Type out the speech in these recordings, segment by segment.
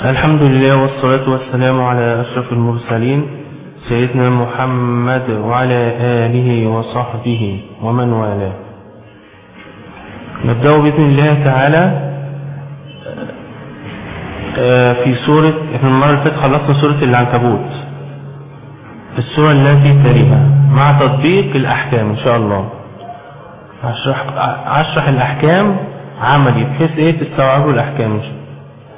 الحمد لله والصلاة والسلام على أشرف المرسلين سيدنا محمد وعلى آله وصحبه ومن والاه نبدأ بإذن الله تعالى في سورة احنا المرة اللي فاتت خلصنا سورة العنكبوت السورة التي تليها مع تطبيق الأحكام إن شاء الله هشرح هشرح الأحكام عملي بحيث إيه تستوعبوا الأحكام إن شاء الله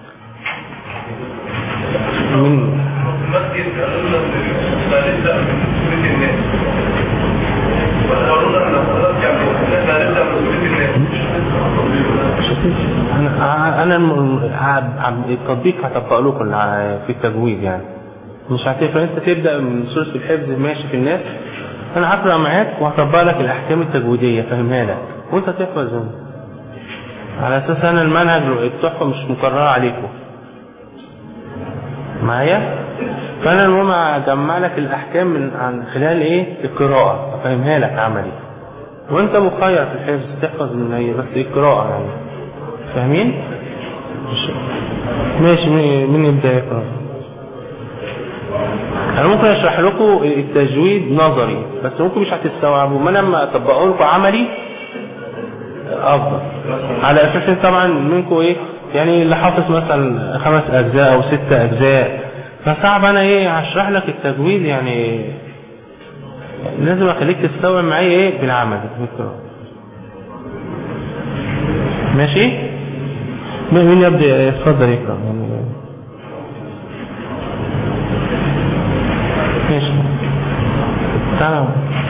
من المسجد قالوا نبدأ من سورة الناس وقالوا لنا خلاص يعني احنا نبدأ من سورة الناس انا انا الم- ه- ه- التطبيق هطبق لكم الع- في التجويد يعني مش هتفرق انت تبدا من سوره الحفظ ماشي في الناس انا هقرا معاك وهطبق لك الاحكام التجويديه فاهمها لك وانت تحفظ منها. على اساس انا المنهج التحفه مش مكرره عليكم معايا فانا المهم اجمع لك الاحكام من عن خلال ايه القراءه افهمها لك عملي وانت مخير في الحفظ تحفظ من هي بس القراءه يعني فاهمين مش- ماشي مين مين يبدا يقرا انا ممكن اشرح لكم التجويد نظري بس ممكن مش هتستوعبوا ما انا لما اطبقه لكم عملي افضل على اساس إن طبعا منكم ايه يعني اللي حافظ مثلا خمس اجزاء او ست اجزاء فصعب انا ايه هشرح لك التجويد يعني لازم اخليك تستوعب معايا ايه بالعمل بالقراءة. ماشي مين مين يبدا اتفضل يقرا يعني ماشي تعال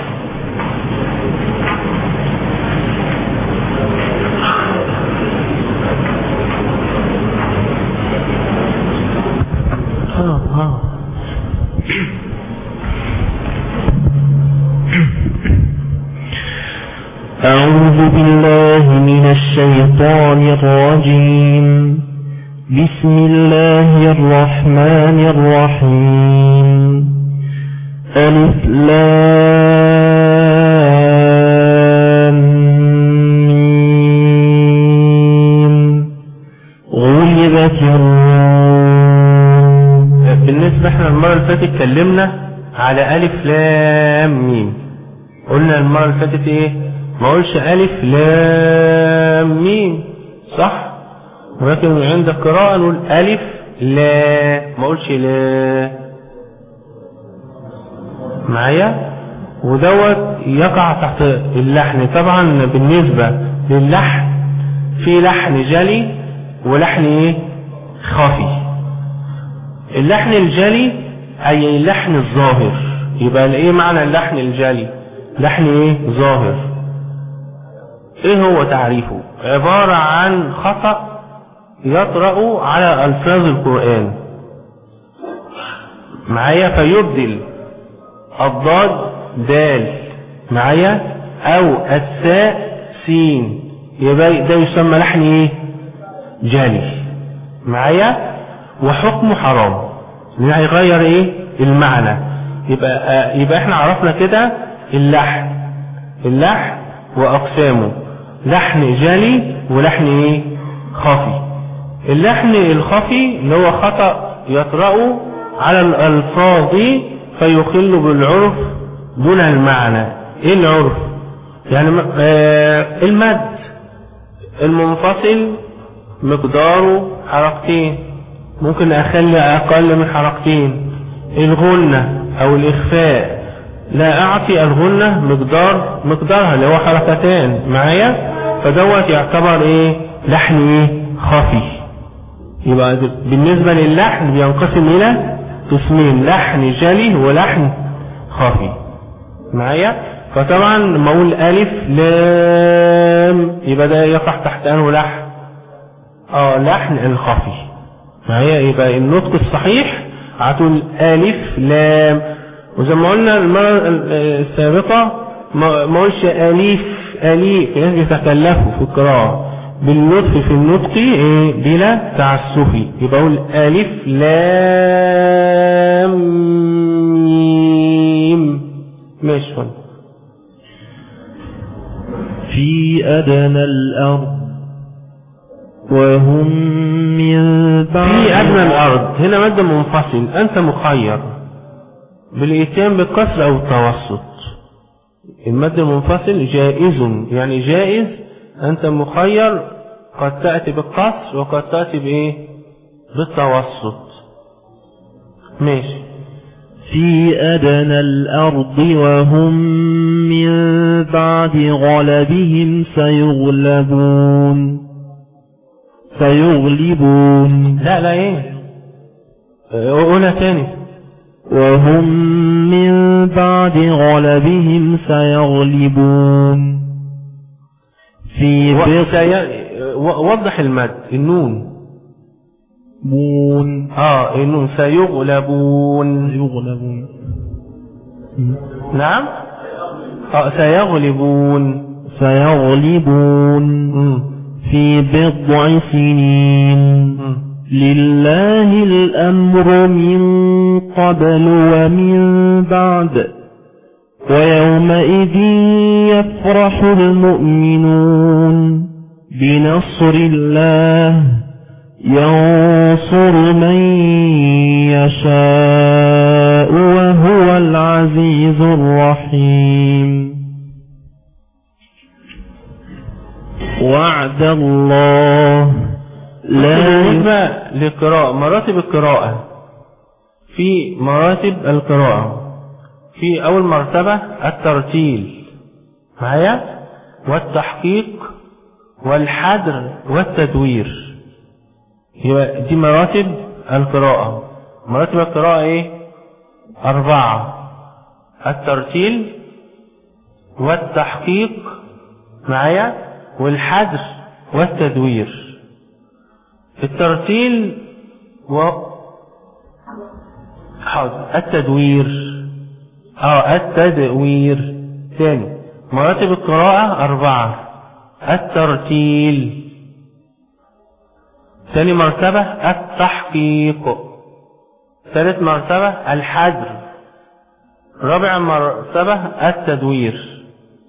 اه اه أعوذ بالله من الشيطان الرجيم بسم الله الرحمن الرحيم ألف لام ميم غلبت الروم بالنسبة احنا المرة اللي فاتت اتكلمنا على ألف لام ميم قلنا المرة اللي فاتت ايه ما قولش ألف لام ميم صح ولكن عند القراءة نقول ألف لا ما قولش لا معايا ودوت يقع تحت اللحن طبعا بالنسبة للحن في لحن جلي ولحن ايه خفي اللحن الجلي اي اللحن الظاهر يبقى ايه معنى اللحن الجلي لحن ايه ظاهر ايه هو تعريفه عبارة عن خطأ يطرأ على الفاظ القرآن معايا فيبدل الضاد دال معايا او الساء سين يبقى ده يسمى لحن ايه جلي معايا وحكمه حرام لان هيغير ايه المعنى يبقى آه يبقى احنا عرفنا كده اللحن اللحن واقسامه لحن جلي ولحن ايه خفي اللحن الخفي اللي هو خطأ يطرأ على الألفاظ فيخل بالعرف دون المعنى ايه العرف يعني م- آه المد المنفصل مقداره حركتين ممكن اخلي اقل من حركتين الغنة او الاخفاء لا اعطي الغنة مقدار مقدارها اللي هو حركتان معايا فدوت يعتبر ايه لحن ايه خفي يبقى ده- بالنسبة للحن بينقسم الى قسمين لحن جلي ولحن خفي معايا فطبعا لما اقول الف لام يبقى ده يقع تحت انه لحن اه لحن الخفي معايا يبقى النطق الصحيح هتقول الف لام وزي ما قلنا المرة ال- السابقة ما ما قولش اليف اليف في ناس بيتكلفوا في القراءة باللطف في النطق ايه بلا تعسفي يبقى اقول الف لام ميم ماشي فل. في أدنى الأرض وهم من بعد في أدنى الأرض هنا مد منفصل أنت مخير بالإتيان بالكسر أو التوسط المد المنفصل جائز يعني جائز أنت مخير قد تأتي بالقصر وقد تأتي بإيه بالتوسط ماشي في أدنى الأرض وهم من بعد غلبهم سيغلبون سيغلبون لا لا ايه قولها تاني وهم من بعد غلبهم سيغلبون في و- بضع سي- و- وضح المد النون بون اه النون سيغلبون سيغلبون نعم اه سيغلبون سيغلبون مم. في بضع سنين مم. لله الأمر من قبل ومن بعد ويومئذ يفرح المؤمنون بنصر الله ينصر من يشاء وهو العزيز الرحيم وعد الله لا بالنسبة للقراءة مراتب القراءة في مراتب القراءة في أول مرتبة الترتيل معايا والتحقيق والحدر والتدوير يبقى دي مراتب القراءة مراتب القراءة ايه أربعة الترتيل والتحقيق معايا والحدر والتدوير الترتيل و حاضر التدوير اه التدوير ثاني مراتب القراءة أربعة الترتيل ثاني مرتبة التحقيق ثالث مرتبة الحذر رابع مرتبة التدوير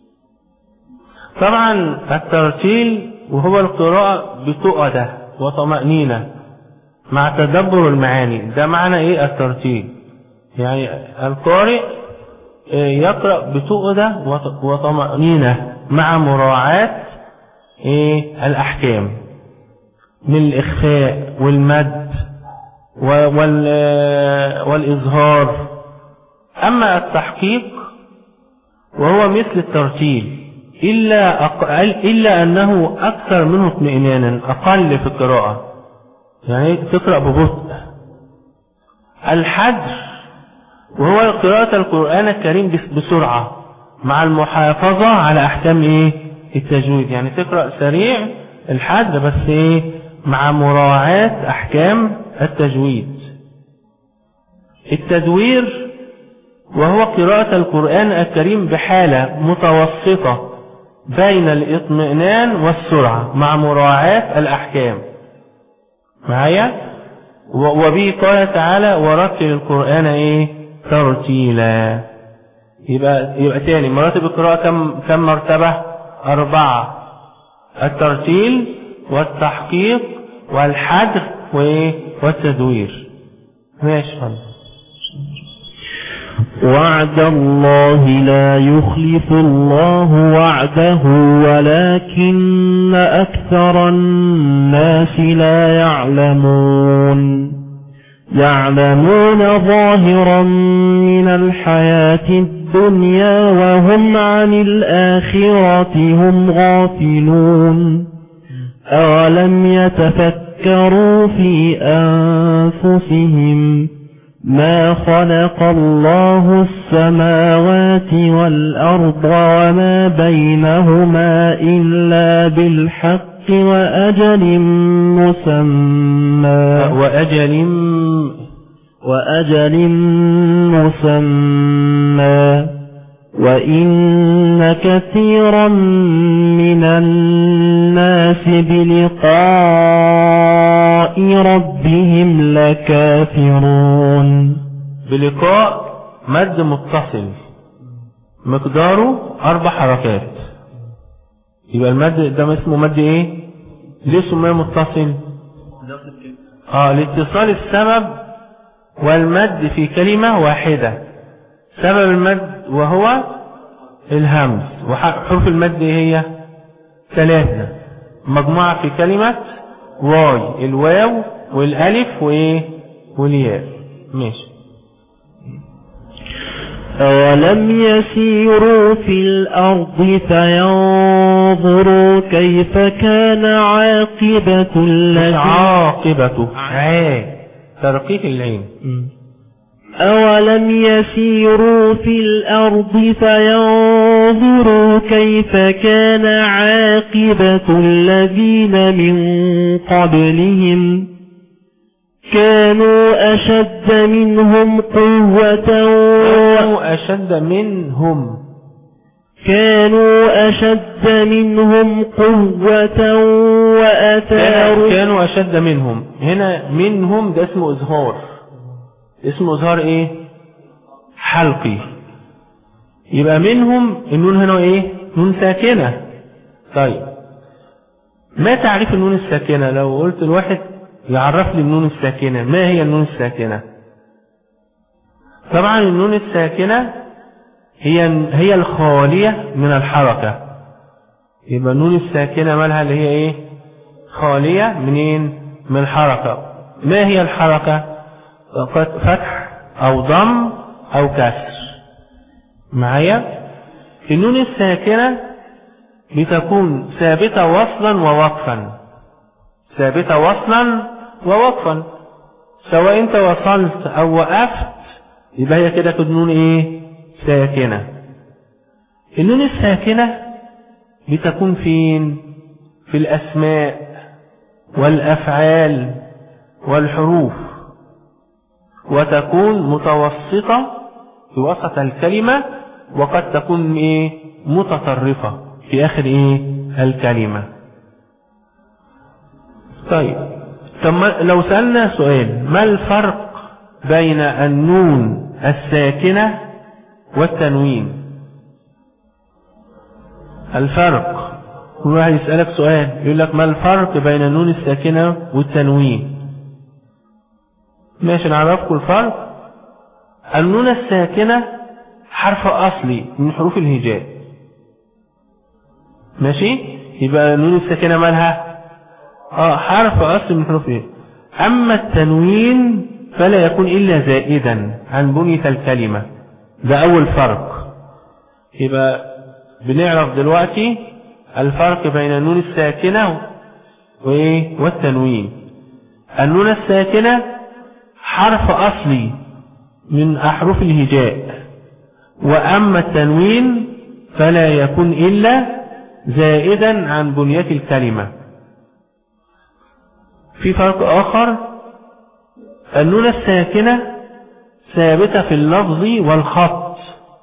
طبعا الترتيل وهو القراءة بتؤدة وطمأنينة مع تدبر المعاني ده معنى ايه الترتيل يعني القارئ آه، يقرأ بتؤدة وط- وطمأنينة مع مراعاة ايه الأحكام من الإخفاء والمد و- وال آه، والإظهار أما التحقيق وهو مثل الترتيل إلا, أق... إلا أنه أكثر منه اطمئنانا أقل في القراءة يعني تقرأ ببطء الحدر وهو قراءة القرآن الكريم بس- بسرعة مع المحافظة على أحكام إيه التجويد يعني تقرأ سريع الحدر بس إيه مع مراعاة أحكام التجويد التدوير وهو قراءة القرآن الكريم بحالة متوسطة بين الاطمئنان والسرعة مع مراعاة الأحكام معايا و- وبه قال تعالى ورتل القرآن ايه ترتيلا يبقى يبقى تاني مراتب القراءة كم كم مرتبة أربعة الترتيل والتحقيق والحذر وايه والتدوير ماشي خلاص وعد الله لا يخلف الله وعده ولكن أكثر الناس لا يعلمون يعلمون ظاهرا من الحياة الدنيا وهم عن الآخرة هم غافلون أولم يتفكروا في أنفسهم ما خلق الله السماوات والأرض وما بينهما إلا بالحق وأجل مسمى وأجل وأجل مسمى وإن كثيرا من الناس بلقاء ربهم لكافرون بلقاء مد متصل مقداره أربع حركات يبقى المد ده اسمه مد إيه؟ ليه سمي متصل اه لاتصال السبب والمد في كلمة واحدة سبب المد وهو الهمز وحروف المد ايه هي ثلاثة مجموعة في كلمة واي الواو والالف وايه والياء ماشي أولم يسيروا في الأرض فينظروا كيف كان عاقبة مش الذين عاقبته عا ترقيق العين أولم يسيروا في الأرض فينظروا كيف كان عاقبة الذين من قبلهم كانوا أشد منهم قوة و... كانوا أشد منهم كانوا أشد منهم قوة كانوا وأثاروا كانوا أشد منهم هنا منهم ده اسمه إظهار اسمه إظهار إيه حلقي يبقى منهم النون هنا إيه نون ساكنة طيب ما تعريف النون الساكنة لو قلت الواحد يعرف لي النون الساكنة ما هي النون الساكنة طبعا النون الساكنة هي هي الخالية من الحركة يبقى النون الساكنة مالها اللي هي ايه خالية منين من الحركة ما هي الحركة فقط- فتح او ضم او كسر معايا النون الساكنة بتكون ثابتة وصلا ووقفا ثابتة وصلا ووقفا سواء انت وصلت او وقفت يبقى هي كده كده نون ايه ساكنة النون الساكنة بتكون فين في الاسماء والافعال والحروف وتكون متوسطة في وسط الكلمة وقد تكون ايه متطرفة في اخر ايه الكلمة طيب طب ما- لو سألنا سؤال ما الفرق بين النون الساكنة والتنوين الفرق كل واحد يسألك سؤال يقول لك ما الفرق بين النون الساكنة والتنوين ماشي نعرفكم الفرق النون الساكنة حرف أصلي من حروف الهجاء ماشي يبقى النون الساكنة مالها اه حرف أصل من حروف ايه أما التنوين فلا يكون إلا زائدا عن بنية الكلمة ده أول فرق يبقى بنعرف دلوقتي الفرق بين النون الساكنة وإيه والتنوين النون الساكنة حرف أصلي من أحرف الهجاء وأما التنوين فلا يكون إلا زائدا عن بنية الكلمة في فرق آخر النون الساكنة ثابتة في اللفظ والخط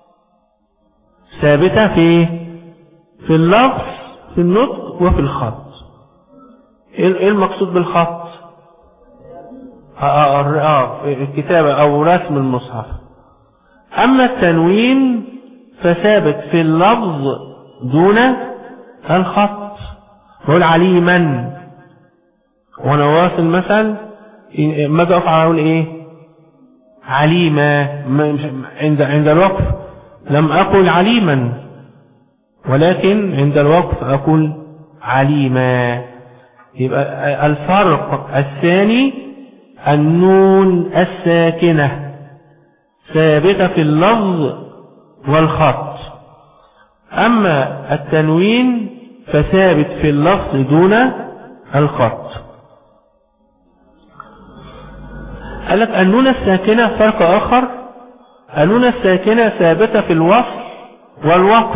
ثابتة في في اللفظ في النطق وفي الخط ايه إيه المقصود بالخط آه آه آه الكتابة او رسم المصحف اما التنوين فثابت في اللفظ دون الخط بقول عليما وانا واصل مثلا ما اجي اقف على اقول ايه عليما ما- مش- عند عند الوقف لم اقل عليما ولكن عند الوقف اقول عليما يبقى الفرق الثاني النون الساكنة ثابتة في اللفظ والخط أما التنوين فثابت في اللفظ دون الخط قال لك النون الساكنة فرق آخر النون الساكنة ثابتة في الوصل والوقف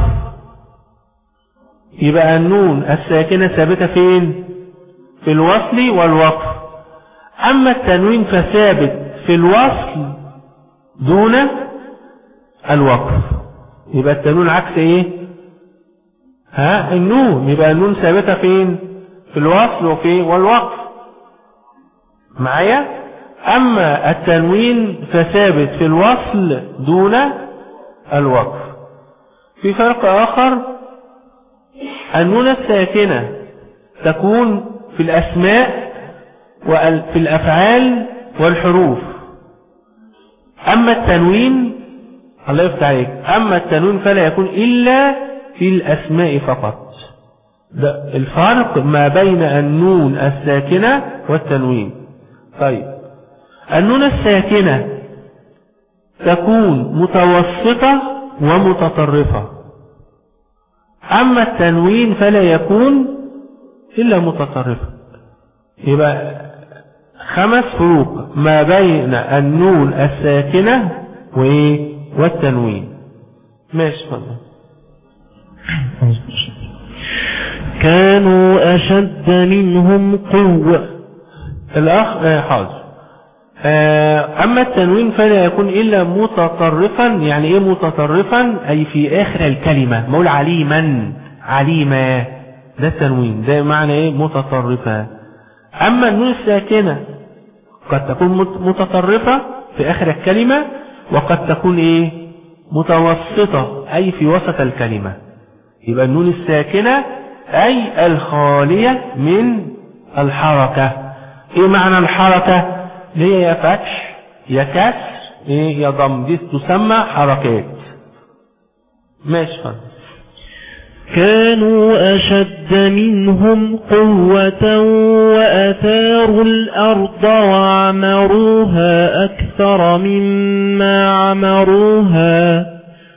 يبقى النون الساكنة ثابتة فين في الوصل والوقف أما التنوين فثابت في الوصل دون الوقف يبقى التنوين عكس ايه ها النون يبقى النون ثابتة فين في الوصل وفي والوقف معايا أما التنوين فثابت في الوصل دون الوقف في فرق آخر النون الساكنة تكون في الأسماء وفي الأفعال والحروف أما التنوين الله يفتح عليك أما التنوين فلا يكون إلا في الأسماء فقط ده الفرق ما بين النون الساكنة والتنوين طيب النون الساكنة تكون متوسطة ومتطرفة أما التنوين فلا يكون إلا متطرفة يبقى خمس فروق ما بين النون الساكنة وإيه والتنوين ماشي فضل كانوا أشد منهم قوة الأخ آه حاضر آه أما التنوين فلا يكون إلا متطرفا يعني إيه متطرفا أي في آخر الكلمة مقول عليما عليما ده التنوين ده معنى إيه متطرفا أما النون الساكنة قد تكون مت- متطرفة في آخر الكلمة وقد تكون إيه متوسطة أي في وسط الكلمة يبقى النون الساكنة أي الخالية من الحركة إيه معنى الحركة اللي هي يا فتح يا كسر إيه يا ضم دي تسمى حركات ماشي فضل كانوا أشد منهم قوة وأثاروا الأرض وعمروها أكثر مما عمروها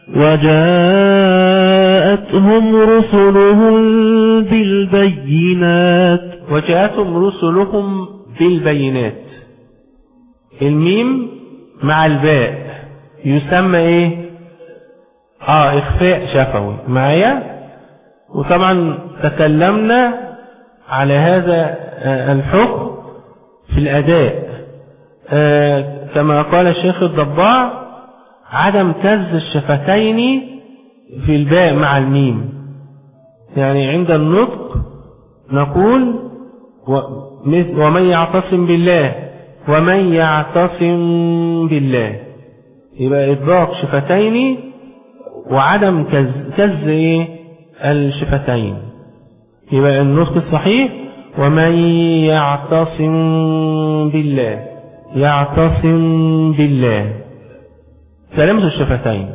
وجاءتهم رسلهم بالبينات وجاءتهم رسلهم بالبينات الميم مع الباء يسمى ايه اه اخفاء شفوي معايا وطبعا تكلمنا على هذا آه، الحكم في الاداء آه، كما قال الشيخ الضباع عدم كز الشفتين في الباء مع الميم يعني عند النطق نقول و- مثل- ومن يعتصم بالله ومن يعتصم بالله يبقى إطلاق شفتين وعدم كز, كز إيه الشفتين يبقى النطق الصحيح ومن يعتصم بالله يعتصم بالله سلامة الشفتين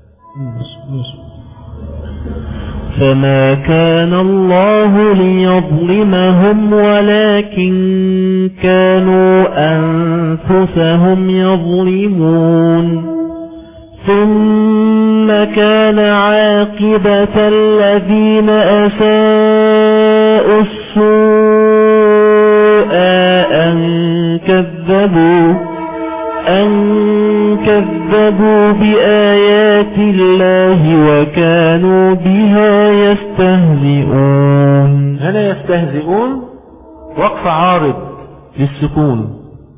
فما كان الله ليظلمهم ولكن كانوا أنفسهم يظلمون ثم كان عاقبة الذين أساءوا السوء أن كذبوا أن كذبوا بآيات الله وكانوا بها يستهزئون هنا يستهزئون وقف عارض للسكون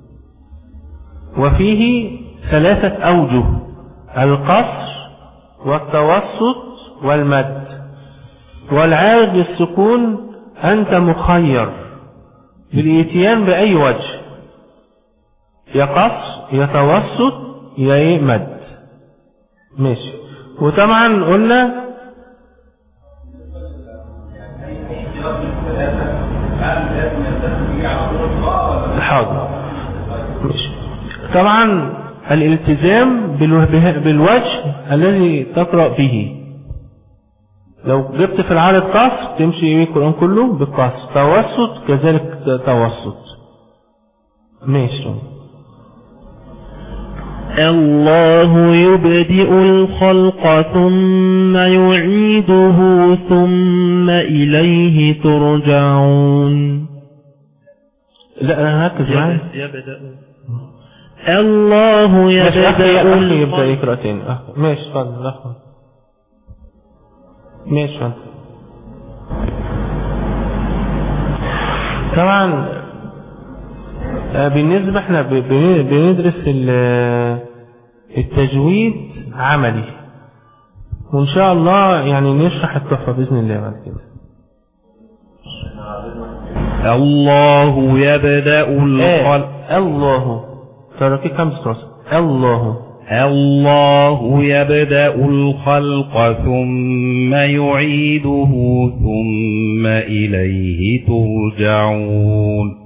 وفيه ثلاثة أوجه القصر والتوسط والمد والعارض للسكون أنت مخير بالإتيان بأي وجه يا قصر يا توسط يا إيه مد ماشي وطبعا قلنا حاضر ماشي. طبعا الالتزام بالوه- بالوجه الذي تقرأ به لو جبت في العدد قصر تمشي ايه القرآن كله بالقصر توسط كذلك توسط ماشي الله يبدئ الخلق ثم يعيده ثم إليه ترجعون لا انا هركز معايا الله ماشي اخي يبدأ اخي يبدأ الخلق يقرأ تاني أخي. ماشي اتفضل اخي ماشي اتفضل طبعا آه، بالنسبة احنا ب- بن- بندرس ال- التجويد عملي وان شاء الله يعني نشرح التحفة بإذن الله بعد كده الله يبدأ الخلق آه. الله تركي كم سترس الله الله يبدأ الخلق ثم يعيده ثم إليه ترجعون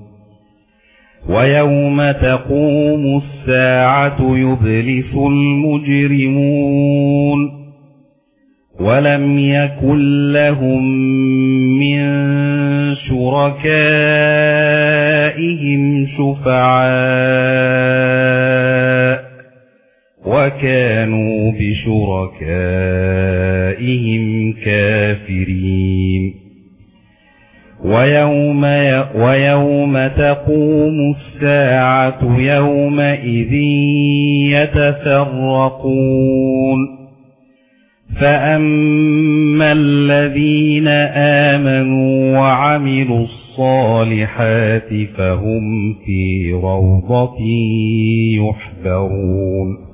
ويوم تقوم الساعة يبلس المجرمون ولم يكن لهم من شركائهم شفعاء وكانوا بشركائهم كافرين ويوم, ويوم تقوم الساعة يومئذ يتفرقون فأما الذين آمنوا وعملوا الصالحات فهم في روضة يحبرون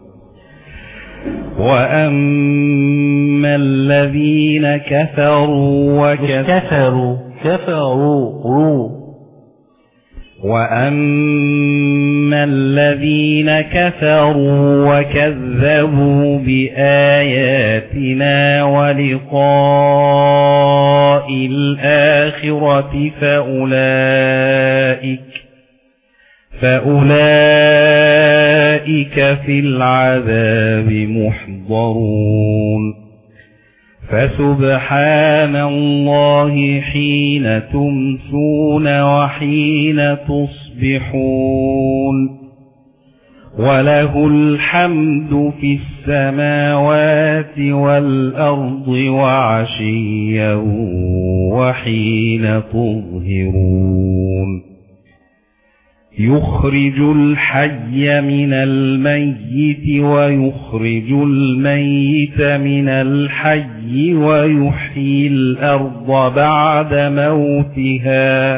وأما الذين كفروا وكفروا كفروا كفروا رو وأما الذين كفروا وكذبوا بآياتنا ولقاء الآخرة فأولئك فأولئك في العذاب محضرون فسبحان الله حين تمسون وحين تصبحون وله الحمد في السماوات والأرض وعشيا وحين تظهرون يخرج الحي من الميت ويخرج الميت من الحي ويحيي الأرض بعد موتها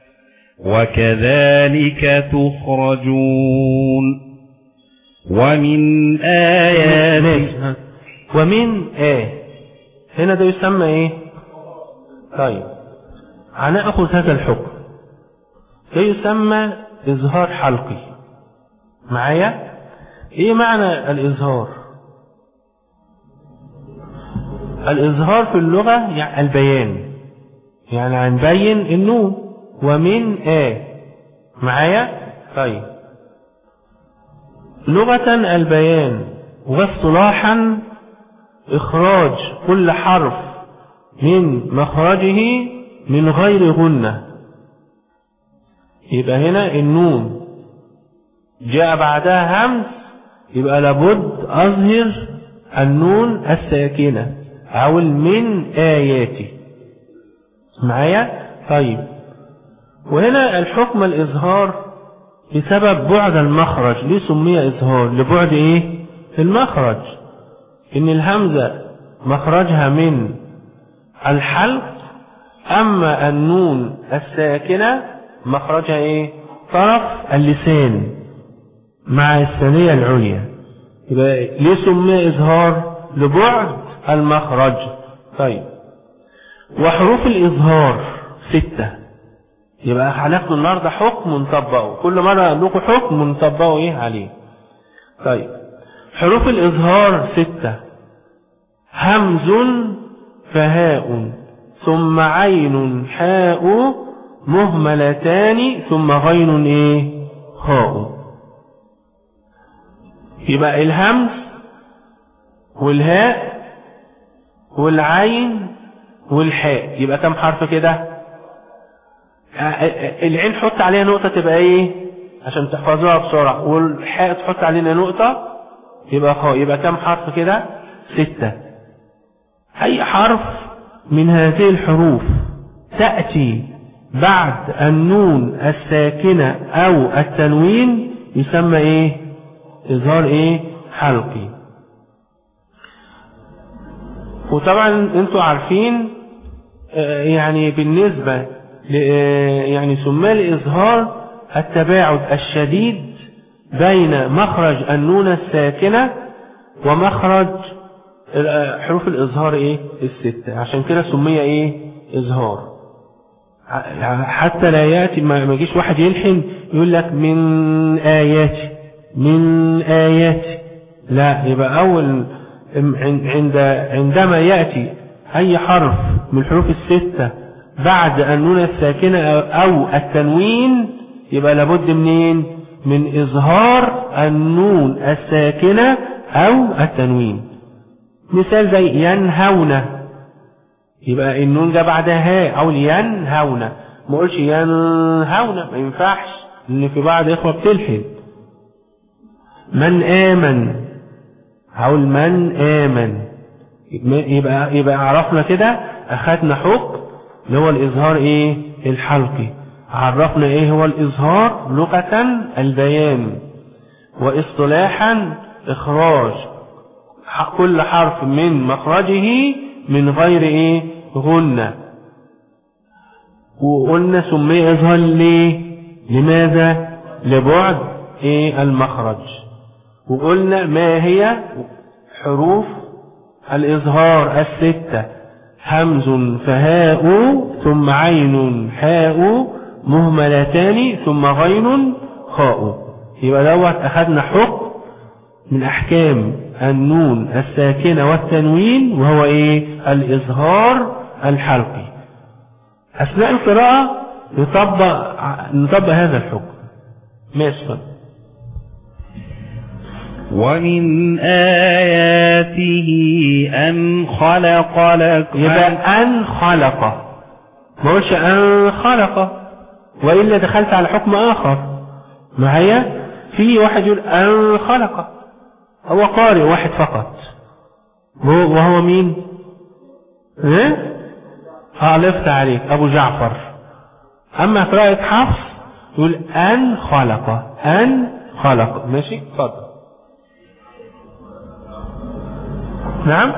وكذلك تخرجون ومن آيات ماشي. ومن ايه هنا ده يسمى ايه طيب هنأخذ هذا الحكم ده يسمى إظهار حلقي معايا ايه معنى الإظهار الإظهار في اللغة يعني البيان يعني هنبين النون ومن ايه معايا طيب لغة البيان واصطلاحا إخراج كل حرف من مخرجه من غير غنة يبقى هنا النون جاء بعدها همس يبقى لابد أظهر النون الساكنة أو من آياتي معايا طيب وهنا الحكم الإظهار بسبب بعد المخرج ليه سمي إظهار لبعد إيه المخرج إن الهمزة مخرجها من الحلق أما النون الساكنة مخرجها إيه طرف اللسان مع الثانية العليا يبقى ليه سمي إظهار لبعد المخرج طيب وحروف الإظهار ستة يبقى هناخد النهارده حكم نطبقه كل مرة أقول لكم حكم نطبقه إيه عليه طيب حروف الإظهار ستة همز فهاء ثم عين حاء مهملتان ثم غين ايه خاء يبقى الهمز والهاء والعين والحاء يبقى كم حرف كده العين حط عليها نقطة تبقى ايه عشان تحفظوها بسرعة والحاء تحط علينا نقطة يبقى خاء يبقى كم حرف كده ستة أي حرف من هذه الحروف تأتي بعد النون الساكنة أو التنوين يسمى إيه إظهار إيه حلقي وطبعا انتوا عارفين آه، يعني بالنسبة ل- آه، يعني سمى الإظهار التباعد الشديد بين مخرج النون الساكنة ومخرج ال- حروف الإظهار إيه الستة عشان كده سمي إيه إظهار ع- حتى لا يأتي ما ما يجيش واحد يلحن يقول لك من آياتي من آياتي لا يبقى أول عند عندما يأتي أي حرف من الحروف الستة بعد النون الساكنة أو التنوين يبقى لابد منين من إظهار النون الساكنة أو التنوين مثال زي ينهون يبقى النون جاء بعدها هاء أو ينهون ما قولش ينهون ما ينفعش لأن في بعض إخوة بتلحن من آمن هقول من آمن يبقى يبقى عرفنا كده أخذنا حكم اللي هو الإظهار إيه الحلقي عرفنا إيه هو الإظهار لغة البيان واصطلاحا إخراج كل حرف من مخرجه من غير إيه غنة وقلنا سمي إظهار ليه لماذا لبعد إيه المخرج وقلنا ما هي حروف الإظهار الستة همز فهاء ثم عين حاء مهملتان ثم غين خاء يبقى دوت أخذنا حكم من أحكام النون الساكنة والتنوين وهو إيه الإظهار الحلقي أثناء القراءة نطبق نطبق هذا الحكم ماشي ومن آياته أن خلق لكم يبقى أن خلق ما قلش أن خلق وإلا دخلت على حكم آخر معايا في واحد يقول أن خلق هو قارئ واحد فقط وهو مين ايه عرفت عليك أبو جعفر أما قراءة حفص يقول أن خلق أن خلق ماشي اتفضل نعم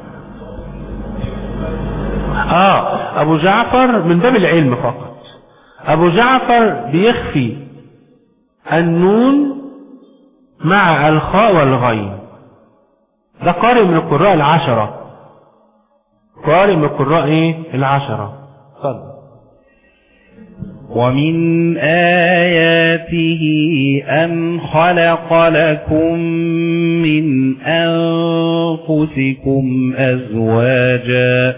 اه ابو جعفر من باب العلم فقط ابو جعفر بيخفي النون مع الخاء والغين ده قارئ من القراء العشرة قارئ من القراء ايه العشرة اتفضل ومن آياته أن خلق لكم من أنفسكم أزواجا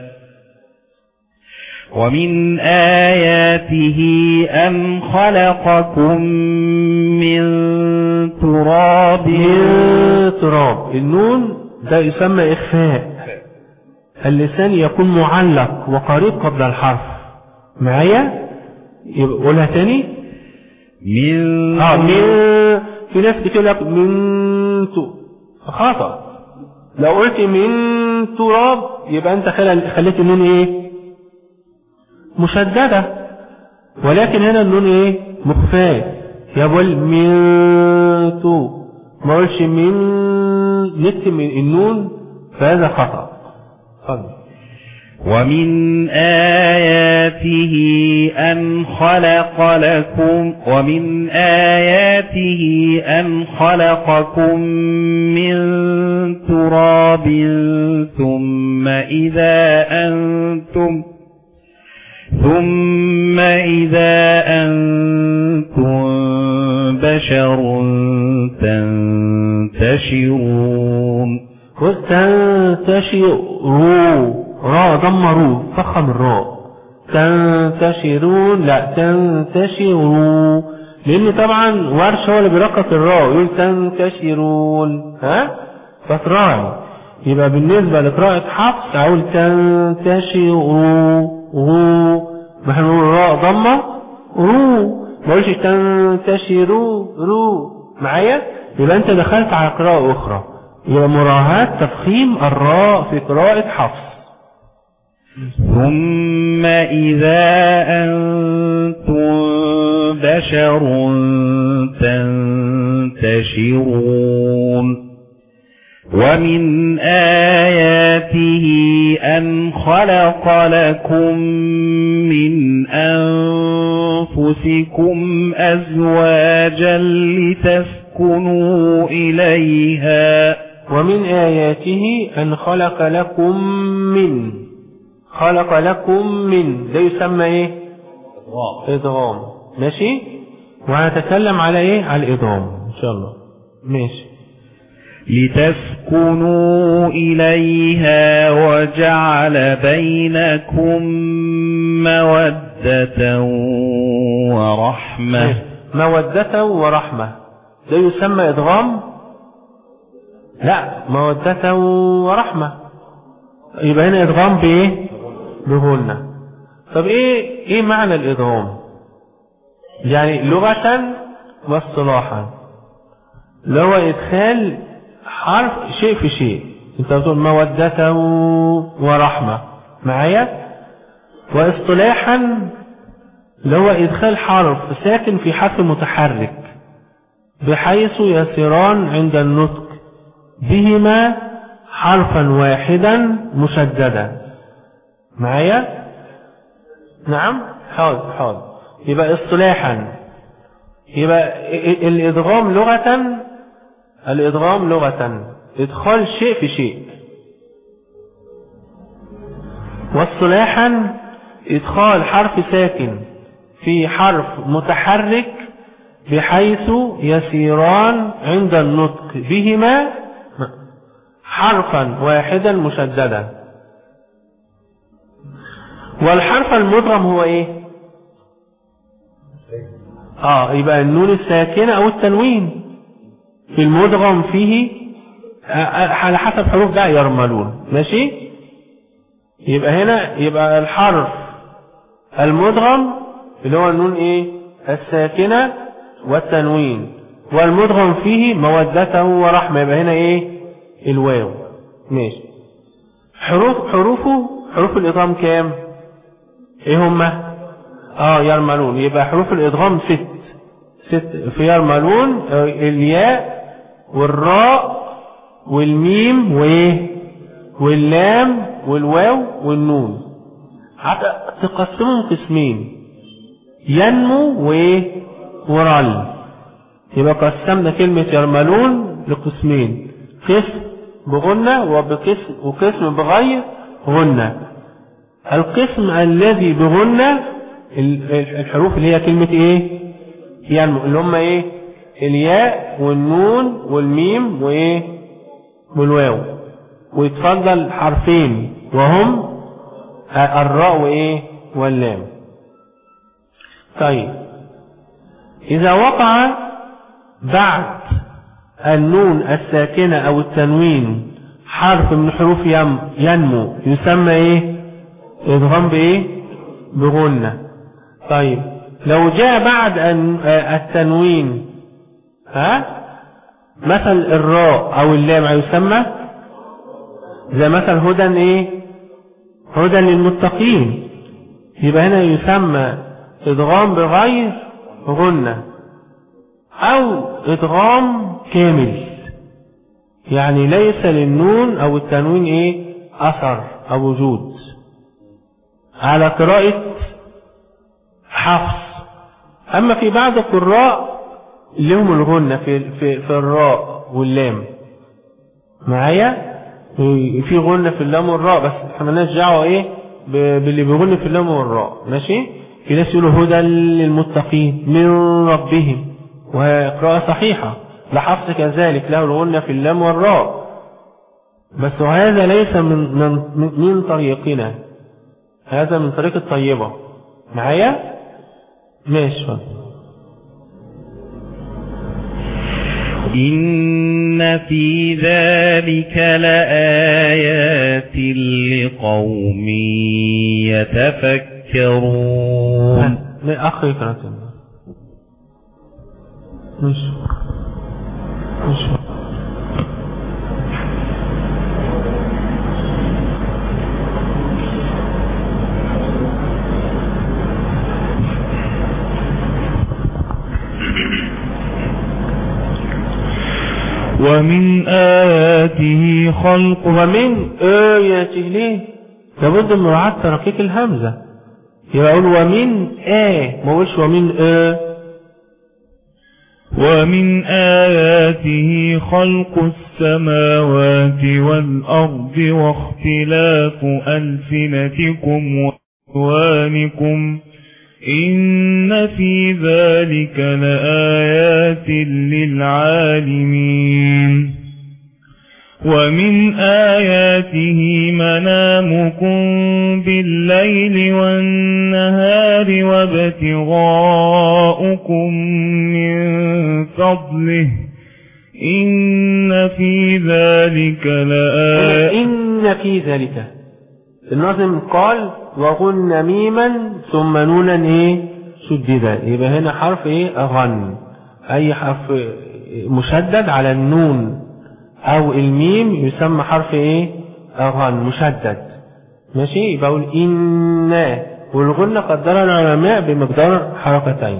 ومن آياته أن خلقكم من تراب من تراب النون ده يسمى إخفاء اللسان يكون معلق وقريب قبل الحرف معايا يبقى قولها تاني من اه من في ناس بتقول لك من تو خطأ لو قلت من تراب يبقى انت خليت النون ايه مشددة ولكن هنا النون ايه مخفاة يقول من تو ما قولش من نكتب من النون فهذا خطأ اتفضل ومن آياته أن خلق لكم ومن آياته أن خلقكم من تراب ثم إذا أنتم ثم إذا أنتم بشر تنتشرون تنتشروا راء ضم رو فخم الراء تنتشرون لا تنتشروا لان طبعا ورش هو اللي بيرقق الراء يقول تنتشرون ها فتراعي يبقى بالنسبة لقراءة حفص اقول تنتشروا رو ما احنا بنقول الراء ضمة رو ما قولش تنتشروا رو معايا يبقى انت دخلت على قراءة اخرى يبقى مراعاة تفخيم الراء في قراءة حفص ثم إذا أنتم بشر تنتشرون ومن آياته أن خلق لكم من أنفسكم أزواجا لتسكنوا إليها ومن آياته أن خلق لكم من خلق لكم من ده يسمى ايه إضغام ماشي وهنتكلم على ايه على الإضغام إن شاء الله ماشي لتسكنوا إليها وجعل بينكم مودة ورحمة مودة ورحمة ده يسمى إدغام لا مودة ورحمة يبقى هنا إدغام بإيه بغنة طب إيه إيه معنى الإدغام يعني لغة واصطلاحا اللي هو إدخال حرف شيء في شيء انت بتقول مودة ورحمة معايا واصطلاحا اللي هو إدخال حرف ساكن في حرف متحرك بحيث يصيران عند النطق بهما حرفا واحدا مشددا معايا نعم حاضر حاضر يبقى اصطلاحا يبقى الإدغام لغة الإدغام لغة إدخال شيء في شيء واصطلاحا إدخال حرف ساكن في حرف متحرك بحيث يسيران عند النطق بهما حرفا واحدا مشددا والحرف المدغم هو ايه اه يبقى النون الساكنة او التنوين في المدغم فيه على حسب حروف ده يرملون ماشي يبقى هنا يبقى الحرف المدغم اللي هو النون ايه الساكنة والتنوين والمدغم فيه مودته ورحمة يبقى هنا ايه الواو ماشي حروف حروفه حروف الادغام كام ايه هما اه يرملون يبقى حروف الادغام ست ست في يرملون الياء والراء والميم وايه واللام والواو والنون تقسمهم قسمين ينمو وايه ورل يبقى قسمنا كلمة يرملون لقسمين قسم بغنة وبقسم وقسم بغير غنة القسم الذي بغنة الحروف اللي هي كلمة ايه ينمو اللي هم ايه الياء والنون والميم وايه والواو ويتفضل حرفين وهم الراء وايه واللام طيب اذا وقع بعد النون الساكنة او التنوين حرف من حروف ينمو يسمى ايه ادغام بايه بغنة طيب لو جاء بعد التنوين ها مثل الراء او اللام يسمى زي مثل هدى ايه هدى للمتقين يبقى هنا يسمى ادغام بغير غنة او ادغام كامل يعني ليس للنون او التنوين ايه اثر او وجود على قراءة حفص اما في بعض القراء لهم الغنة في, في, في الراء واللام معايا في غنة في اللام والراء بس احنا مالناش دعوه ايه باللي بيغن في اللام والراء ماشي في ناس يقولوا هدى للمتقين من ربهم وهي قراءة صحيحة لحفص كذلك له الغنة في اللام والراء بس وهذا ليس من, من, من طريقنا هذا من طريق الطيبة معايا ماشي إن في ذلك لآيات لقوم يتفكرون أخي كراتين مش مش ومن آياته خلق ومن آياته ليه لابد من مراعاة ترقيق الهمزة يبقى أقول ومن آ ما أقولش ومن آ ومن آياته خلق السماوات والأرض واختلاف ألسنتكم وألوانكم إن في ذلك لآيات للعالمين ومن آياته منامكم بالليل والنهار وابتغاؤكم من فضله إن في ذلك لآيات إن في ذلك الناظم قال وغن ميما ثم نونا ايه شددا يبقى هنا حرف ايه غن اي حرف مشدد على النون او الميم يسمى حرف ايه غن مشدد ماشي يبقى اقول ان والغنة قدرها العلماء بمقدار حركتين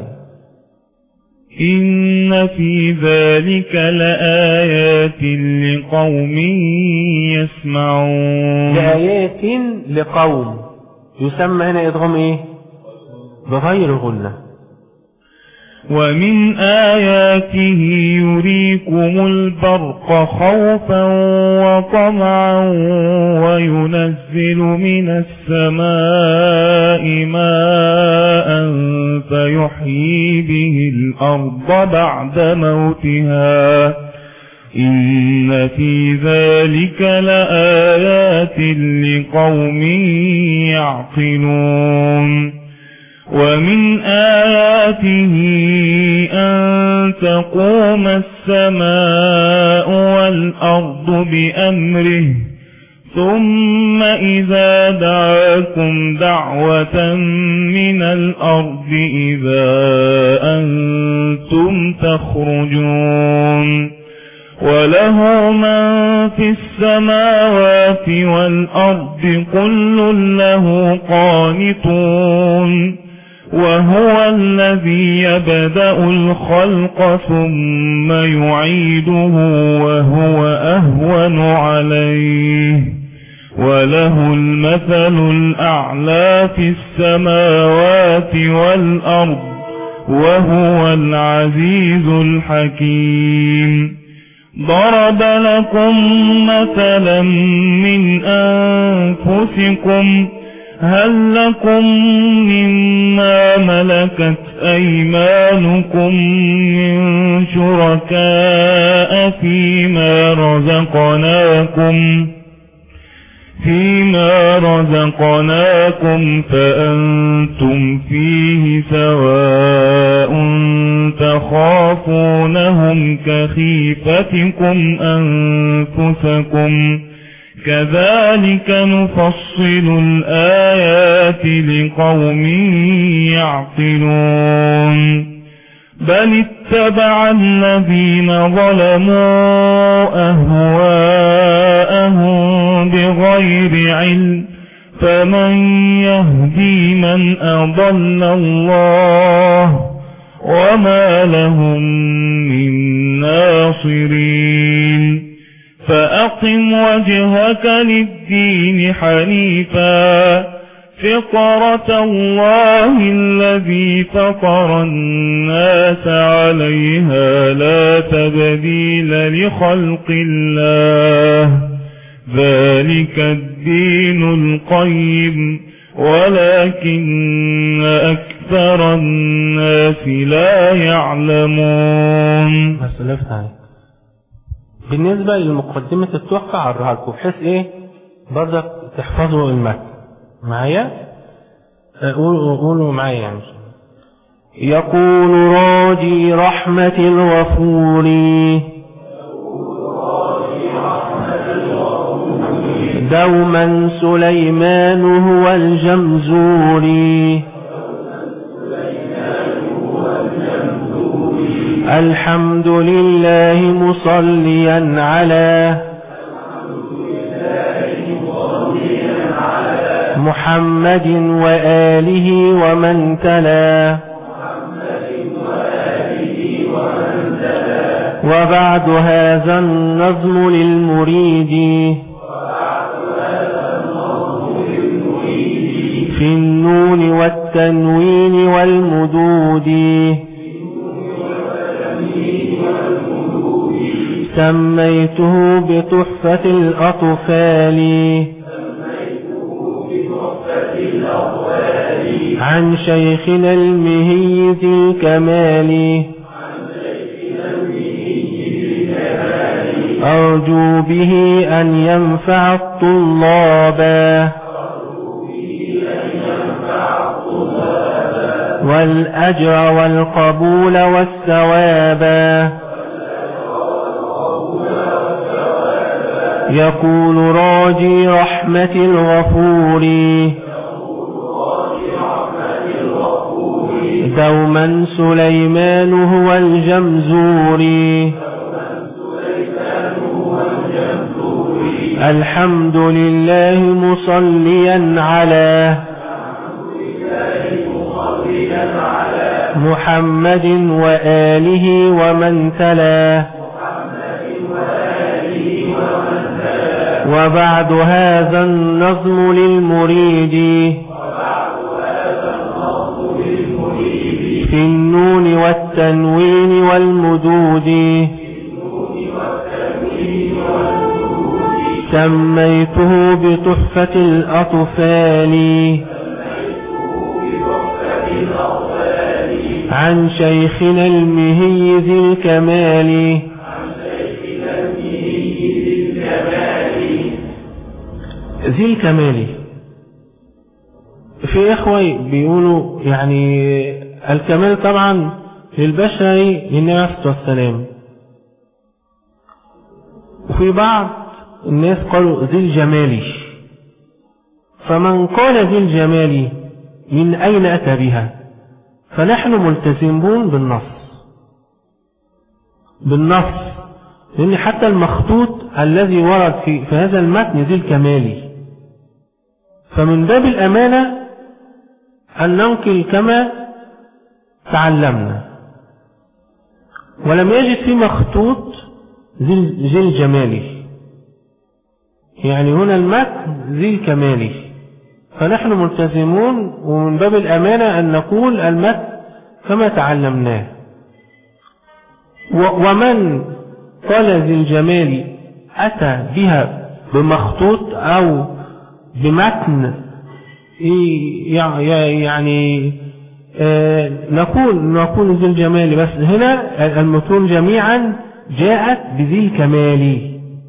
إن في ذلك لآيات لقوم يسمعون لآيات لقوم يسمى هنا إدغام إيه بغير غنة ومن آياته يريكم البرق خوفا وطمعا وينزل من السماء ماء فيحيي به الأرض بعد موتها إن في ذلك لآيات لقوم يعقلون ومن آياته أن تقوم السماء والأرض بأمره ثم إذا دعاكم دعوة من الأرض إذا أنتم تخرجون وله من في السماوات والأرض كل له قانتون وهو الذي يبدأ الخلق ثم يعيده وهو أهون عليه وله المثل الأعلى في السماوات والأرض وهو العزيز الحكيم ضرب لكم مثلا من أنفسكم هل لكم مما ملكت أيمانكم من شركاء فيما رزقناكم فيما رزقناكم فأنتم فيه سواء تخافونهم كخيفتكم أنفسكم كذلك نفصل الآيات لقوم يعقلون بل اتبع الذين ظلموا أهواءهم بغير علم فمن يهدي من أضل الله وما لهم من ناصرين فأقم وجهك للدين حنيفا فطرة الله الذي فطر الناس عليها لا تبديل لخلق الله ذلك الدين القيم ولكن أكثر الناس لا يعلمون بس لفت عليك بالنسبة لمقدمة التحفة عرها لكم بحيث ايه برضك تحفظوا المتن معايا آه، قولوا قولوا معايا يعني يقول راجي رحمة الغفور دوما سليمان هو الجمزوري الحمد لله مصليا على محمد وآله ومن تلا وبعد هذا النظم للمريد في النون والتنوين والمدود سميته بتحفة الأطفال عن شيخنا المهي ذي الكمال أرجو به أن ينفع الطلاب والأجر والقبول والثواب يقول راجي رحمة الغفور دوما سليمان هو الجمزور الحمد لله مصليا على محمد وآله ومن تلا وبعد هذا النظم للمريد في النون والتنوين والمدود سميته بتحفة الأطفال عن شيخنا المهي ذي الكمال ذي الكمال في إخوة بيقولوا يعني الكمال طبعا للبشري للنبي عليه الصلاة والسلام وفي بعض الناس قالوا ذي الجمال فمن قال ذي الجمال من أين أتى بها فنحن ملتزمون بالنص بالنص لأن حتى المخطوط الذي ورد في, في هذا المتن ذي الكمالي فمن باب الأمانة أن ننقل كما تعلمنا ولم يجد في مخطوط ذي الجمالي يعني هنا المتن ذي الكمالي فنحن ملتزمون ومن باب الأمانة أن نقول المتن كما تعلمناه ومن قال ذي الجمال أتى بها بمخطوط أو بمتن يعني نقول نقول ذي الجمال بس هنا المتون جميعا جاءت بذي الكمال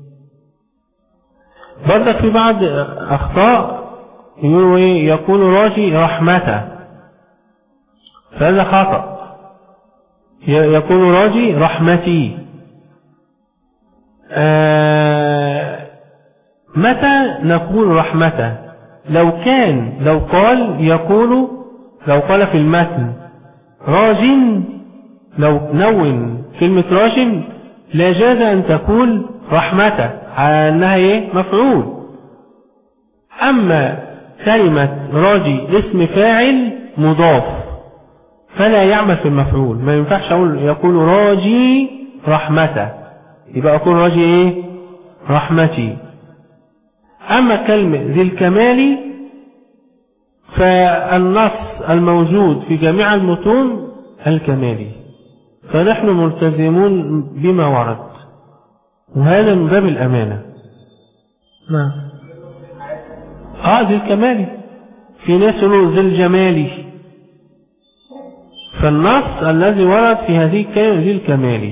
برضك في بعض أخطاء يقول ايه يقول راجي رحمته فهذا خطأ يقول راجي رحمتي آه متى نقول رحمته لو كان لو قال يقول لو قال في المتن راج لو نون كلمة راج لا جاز أن تقول رحمته على أنها ايه مفعول أما كلمة راجي اسم فاعل مضاف فلا يعمل في المفعول ما ينفعش أقول يقول راجي رحمته يبقى أقول راجي إيه رحمتي أما كلمة ذي الكمال فالنص الموجود في جميع المتون الكمالي فنحن ملتزمون بما ورد وهذا من باب الأمانة نعم اه ذي الكمالي في ناس يقولوا ذي الجمالي فالنص الذي ورد في هذه الكلمة ذي الكمالي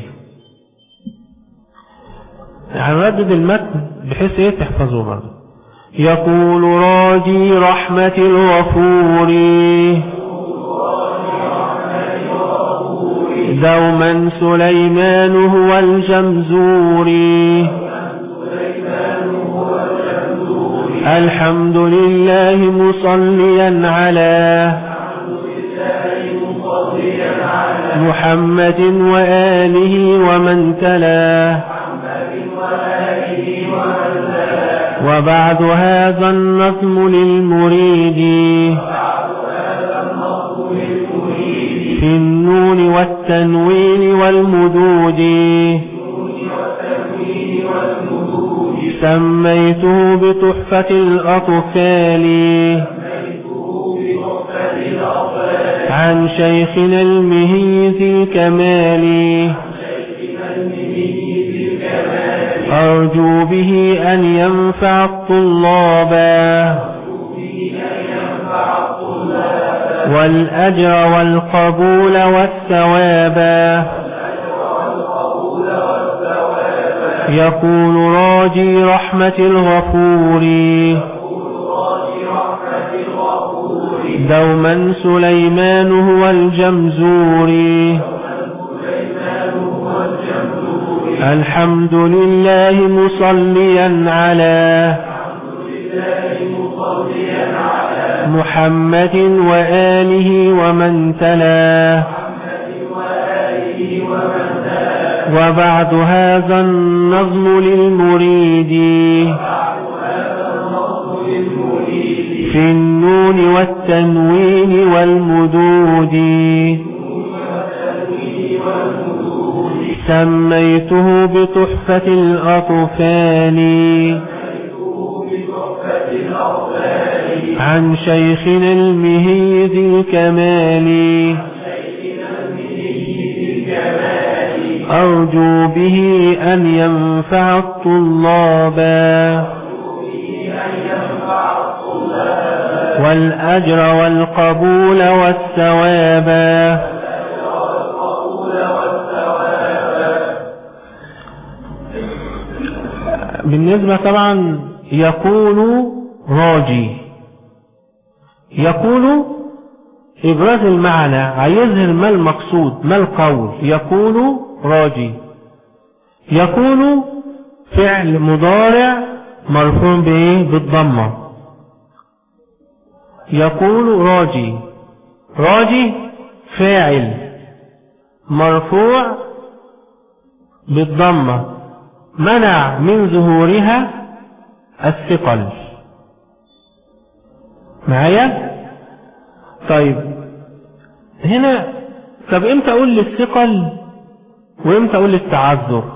يعني ردد المتن بحيث ايه تحفظوه برضه يقول راجي رحمة الغفور دوما سليمان هو الجمزور الحمد لله مصليا على محمد وآله ومن تلاه وبعد هذا النظم للمريد في النون والتنوين والمدود سميته بتحفة الأطفال عن شيخنا المهيز الكمال أرجو به أن ينفع الطلاب والأجر والقبول والثواب يقول راجي رحمة الغفور دوما سليمان هو الجمزور الحمد لله مصليا على محمد وآله ومن تلاه وبعد هذا النظم للمريد في النون والتنوين والمدود سميته بتحفة الأطفال عن شيخنا المهي ذي الكمال أرجو به أن ينفع الطلاب والأجر والقبول والثواب بالنسبة طبعا يقول راجي يقول إبراز المعنى هيظهر ما المقصود ما القول يقول راجي يقول فعل مضارع مرفوع بايه بالضمة يقول راجي راجي فاعل مرفوع بالضمة منع من ظهورها الثقل معايا طيب هنا طب امتى اقول للثقل وامتى اقول للتعذر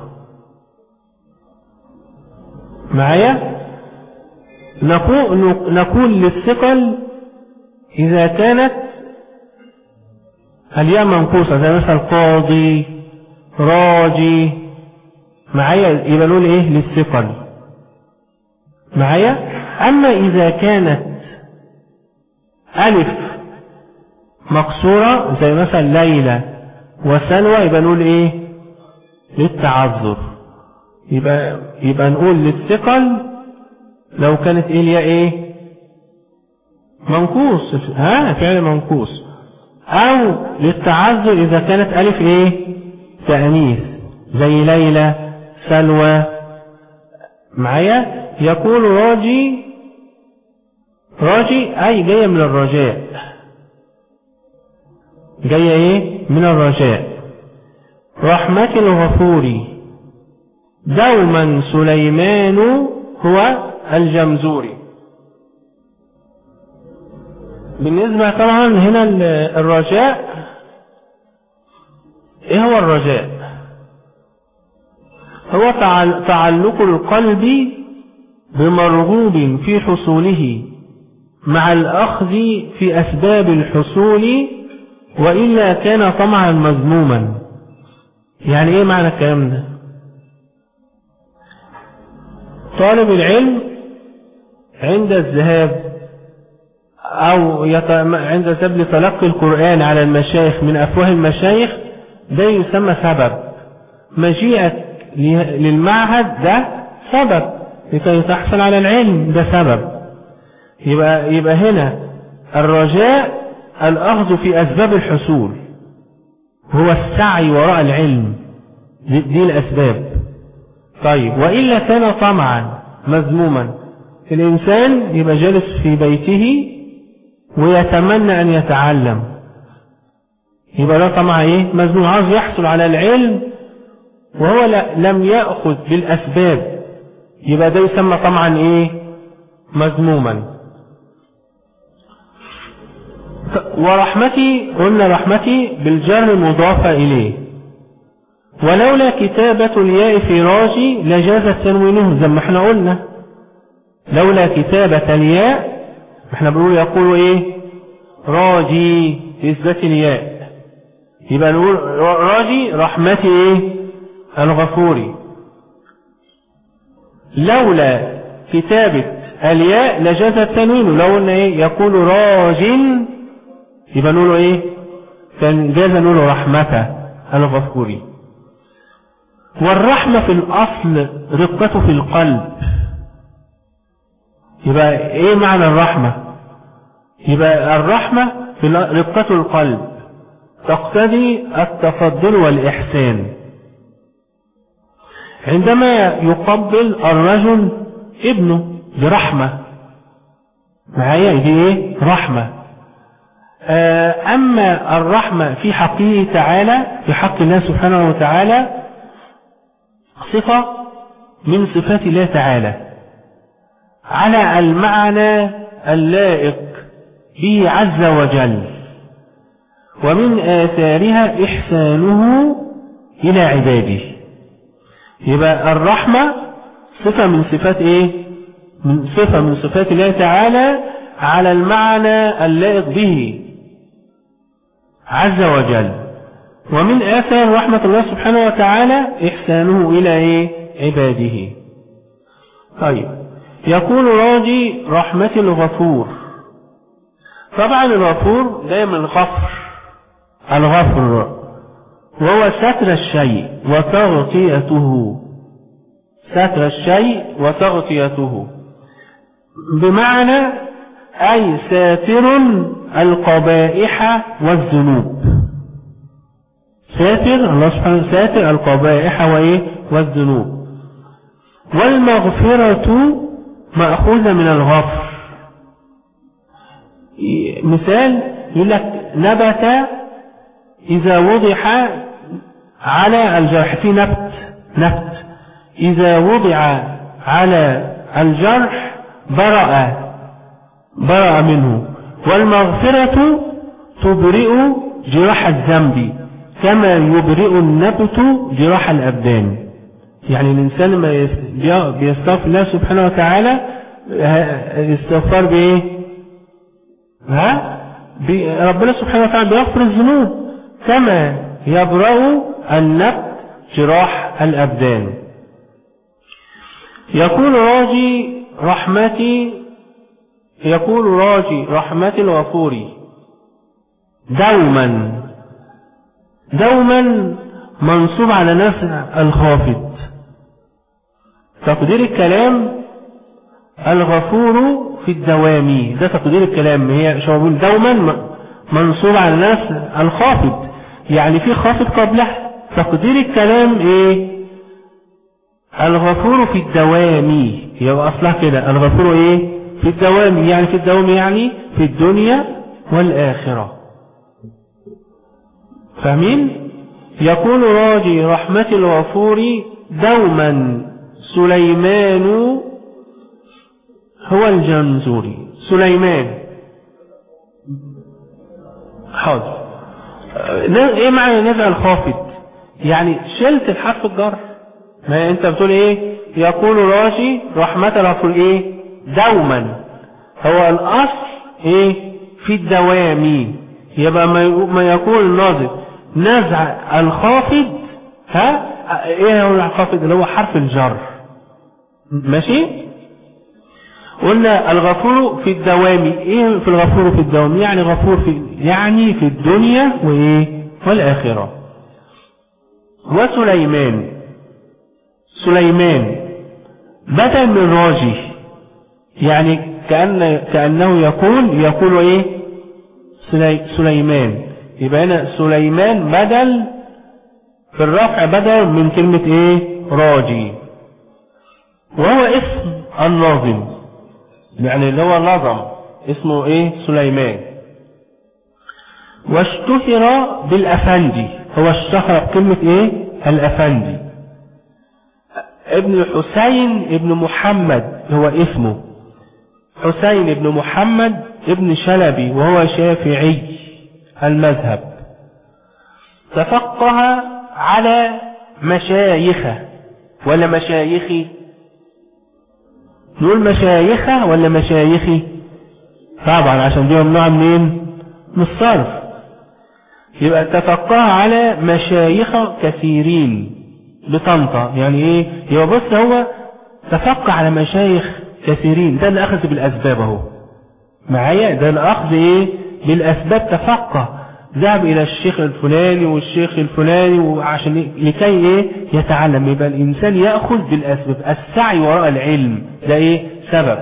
معايا نقول, نقول للثقل اذا كانت الياء منقوصة زي مثلا قاضي راجي معايا يبقى نقول ايه للثقل معايا اما اذا كانت الف مقصورة زي مثلا ليلى وسلوى يبقى نقول ايه للتعذر يبقى يبقى نقول للثقل لو كانت ايه الياء ايه منقوص ها فعل منقوص او للتعذر اذا كانت الف ايه تأنيث زي ليلى سلوى معايا يقول راجي راجي اي جاية من الرجاء جاية ايه من الرجاء رحمة الغفور دوما سليمان هو الجمزوري بالنسبة طبعا هنا الرجاء ايه هو الرجاء هو تعلق القلب بمرغوب في حصوله مع الأخذ في أسباب الحصول وإلا كان طمعا مذموما يعني ايه معنى الكلام ده طالب العلم عند الذهاب او يت... عند ذهاب لتلقي القرآن على المشايخ من افواه المشايخ ده يسمى سبب مجيئك للمعهد ده سبب لكي تحصل على العلم ده سبب يبقى, يبقى هنا الرجاء الأخذ في أسباب الحصول هو السعي وراء العلم دي الأسباب طيب وإلا كان طمعا مذموما الإنسان يبقى جالس في بيته ويتمنى أن يتعلم يبقى ده طمع إيه مذموم عاوز يحصل على العلم وهو لم يأخذ بالأسباب يبقى ده يسمى طمعا إيه مذموما ورحمتي قلنا رحمتي بالجر مضافة إليه ولولا كتابة الياء في راجي لجاز تنوينه زي ما احنا قلنا لولا كتابة الياء احنا بنقول يقول ايه راجي في اثبات الياء يبقى نقول راجي رحمتي ايه الغفوري لولا كتابة الياء لجاز التنوين لو قلنا ايه يقول راج يبقى نقول ايه كان جاز نقول رحمته الغفوري والرحمة في الأصل رقته في القلب يبقى ايه معنى الرحمة يبقى الرحمة في رقة القلب تقتضي التفضل والإحسان عندما يقبل الرجل ابنه برحمة معايا دي ايه رحمة أما الرحمة في حقه تعالى في حق الله سبحانه وتعالى صفة من صفات الله تعالى على المعنى اللائق به عز وجل ومن آثارها إحسانه إلى عباده يبقى الرحمة صفة من صفات إيه من صفة من صفات الله تعالى على المعنى اللائق به عز وجل ومن آثار رحمة الله سبحانه وتعالى إحسانه إلى إيه عباده طيب يقول راجي رحمة الغفور طبعا الغفور جاي من الغفر الغفر وهو ستر الشيء وتغطيته ستر الشيء وتغطيته بمعنى أي ساتر القبائح والذنوب ساتر الله سبحانه ساتر القبائح وإيه والذنوب والمغفرة مأخوذة من الغفر مثال يقول لك نبت إذا وضع على الجرح في نبت نبت إذا وضع على الجرح برأ برأ منه والمغفرة تبرئ جراح الذنب كما يبرئ النبت جراح الأبدان يعني الإنسان لما بيستغفر الله سبحانه وتعالى استغفار بإيه ها ربنا سبحانه وتعالى بيغفر الذنوب كما يبرأ النبت جراح الأبدان يقول راجي رحمتي يقول راجي رحمة الغفور دوما دوما منصوب على نفس الخافض تقدير الكلام الغفور في الدوام ده تقدير الكلام هي شو بقول دوما منصوب على نفس الخافض يعني في خافض قبلها تقدير الكلام ايه الغفور في الدوام يبقى اصلها كده الغفور ايه في الدوام يعني في الدوام يعني في الدنيا والآخرة فاهمين يقول راجي رحمة الغفور دوما سليمان هو الجنزوري سليمان حاضر ايه معنى نزع الخافض يعني شلت الحرف الجر ما انت بتقول ايه يقول راجي رحمة الغفور ايه دوما هو الاصل ايه في الدوام يبقى ما يقول الناظر نزع الخافض ها ايه هو الخافض اللي هو حرف الجر ماشي قلنا الغفور في الدوام ايه في الغفور في الدوام يعني غفور في يعني في الدنيا وايه والاخره وسليمان سليمان بدل من راجي يعني كأن كأنه يقول يقول ايه سلي سليمان يبقى هنا سليمان بدل في الرفع بدل من كلمة ايه راجي وهو اسم الناظم يعني اللي هو نظم اسمه ايه سليمان واشتهر بالافندي هو اشتهر بكلمة ايه الافندي ابن حسين ابن محمد هو اسمه حسين بن محمد ابن شلبي وهو شافعي المذهب تفقه على مشايخه ولا مشايخي نقول مشايخه ولا مشايخي طبعا عشان دي ممنوعه منين من الصرف يبقى تفقه على مشايخ كثيرين بطنطا يعني ايه يبقى بص هو تفقه على مشايخ كثيرين ده الأخذ بالأسباب اهو معايا ده الأخذ إيه بالأسباب تفقه ذهب إلى الشيخ الفلاني والشيخ الفلاني وعشان لكي إيه يتعلم يبقى الإنسان يأخذ بالأسباب السعي وراء العلم ده إيه سبب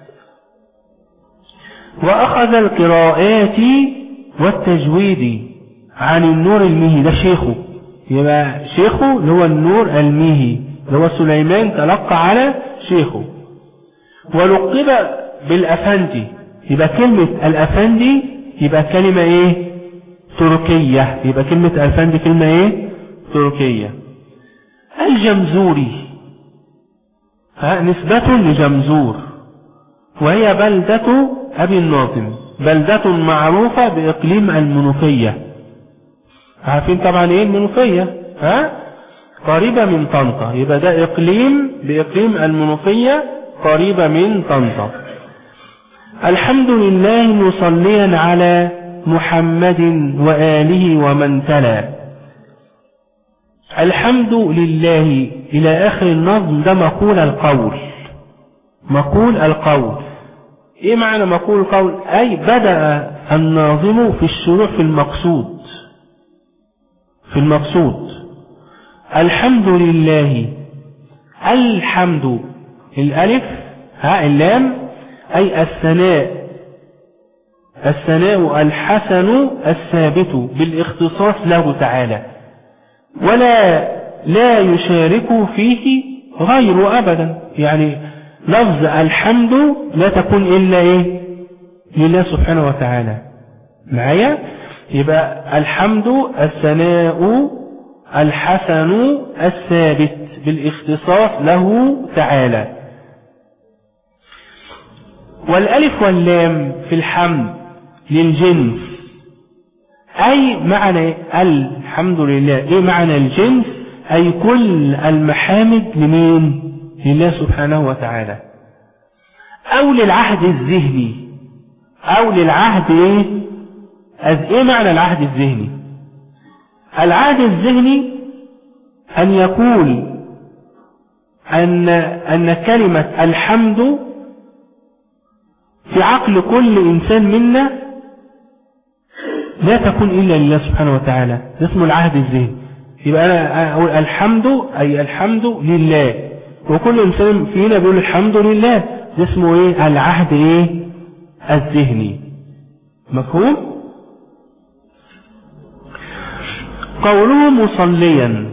وأخذ القراءات والتجويد عن النور الميهي ده شيخه يبقى شيخه اللي هو النور الميهي اللي هو سليمان تلقى على شيخه ولقب بالأفندي يبقى كلمة الأفندي يبقى كلمة ايه تركية يبقى كلمة الأفندي كلمة ايه تركية الجمزوري ها نسبة لجمزور وهي بلدة أبي الناظم بلدة معروفة بإقليم المنوفية عارفين طبعا ايه المنوفية ها قريبة من طنطا يبقى ده إقليم بإقليم المنوفية قريبة من طنطا الحمد لله مصليا على محمد وآله ومن تلا الحمد لله إلى آخر النظم ده مقول القول مقول القول إيه معنى مقول القول أي بدأ الناظم في الشروع في المقصود في المقصود الحمد لله الحمد الألف ها اللام أي الثناء الثناء الحسن الثابت بالاختصاص له تعالى ولا لا يشارك فيه غير أبدا يعني لفظ الحمد لا تكون إلا إيه لله سبحانه وتعالى معايا يبقى الحمد الثناء الحسن الثابت بالاختصاص له تعالى والألف واللام في الحمد للجنس أي معنى الحمد لله إيه معنى الجنس أي كل المحامد لمين لله سبحانه وتعالى أو للعهد الذهني أو للعهد إيه إيه معنى العهد الذهني العهد الذهني أن يقول أن أن كلمة الحمد في عقل كل إنسان منا لا تكون إلا لله سبحانه وتعالى ده اسمه العهد الذهني يبقى أنا أقول الحمد أي الحمد لله وكل إنسان فينا بيقول الحمد لله ده اسمه إيه العهد إيه الذهني مفهوم قوله مصليا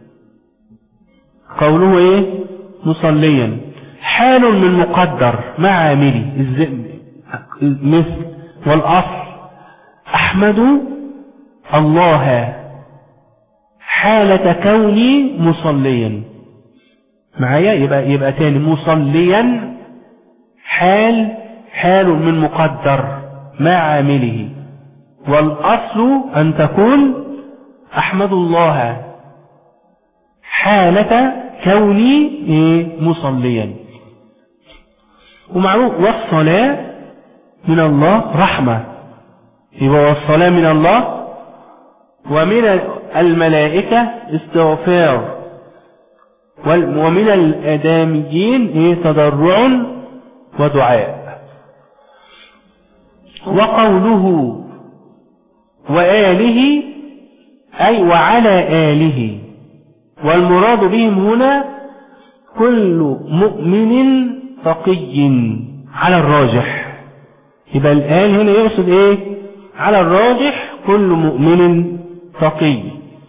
قوله ايه مصليا حال من مقدر مع عاملي مثل والأصل أحمد الله حالة كوني مصليا معايا يبقى يبقى تاني مصليا حال حال من مقدر مع عامله والأصل أن تكون أحمد الله حالة كوني مصليا ومعروف والصلاة من الله رحمة يبقى والصلاة من الله ومن الملائكة استغفار ومن الآدميين تضرع ودعاء وقوله وآله أي وعلى آله والمراد بهم هنا كل مؤمن تقي على الراجح يبقى الآن هنا يقصد ايه على الراجح كل مؤمن تقي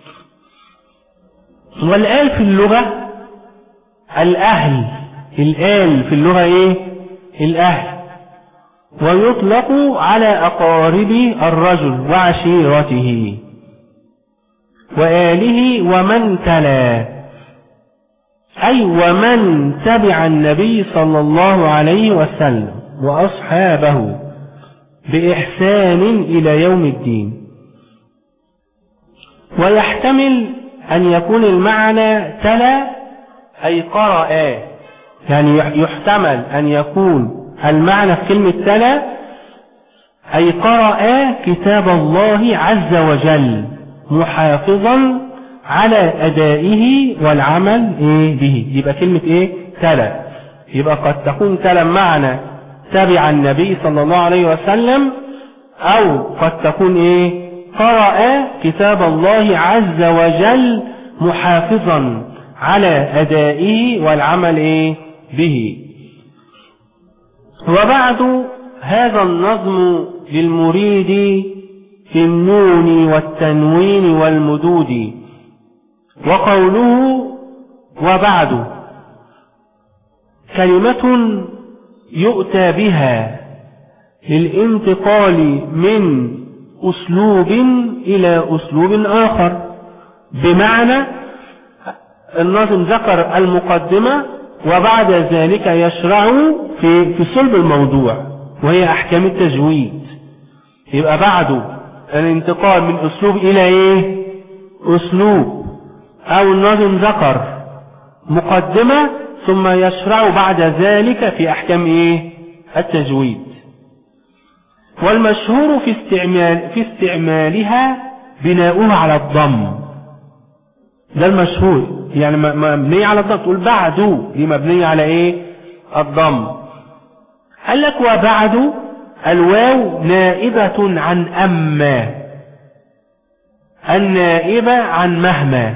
والآل في اللغة الأهل الآل في اللغة ايه الأهل ويطلق على أقارب الرجل وعشيرته وآله ومن تلا أي ومن تبع النبي صلى الله عليه وسلم وأصحابه بإحسان إلى يوم الدين ويحتمل أن يكون المعنى تلا أي قرأ يعني يحتمل أن يكون المعنى في كلمة تلا أي قرأ كتاب الله عز وجل محافظا على أدائه والعمل إيه به يبقى كلمة إيه تلا يبقى قد تكون تلا معنى تبع النبي صلى الله عليه وسلم أو قد تكون إيه قرأ كتاب الله عز وجل محافظا على أدائه والعمل إيه به وبعد هذا النظم للمريد في النون والتنوين والمدود وقوله وبعد كلمة يؤتى بها للانتقال من أسلوب إلى أسلوب آخر بمعنى الناظم ذكر المقدمة وبعد ذلك يشرع في في صلب الموضوع وهي أحكام التجويد يبقى بعده الانتقال من أسلوب إلى إيه أسلوب أو الناظم ذكر مقدمة ثم يشرع بعد ذلك في أحكام إيه التجويد والمشهور في استعمال في استعمالها بناؤها على الضم ده المشهور يعني مبنية على الضم تقول بعد دي مبنية على ايه الضم قال لك وبعد الواو نائبة عن أما النائبة عن مهما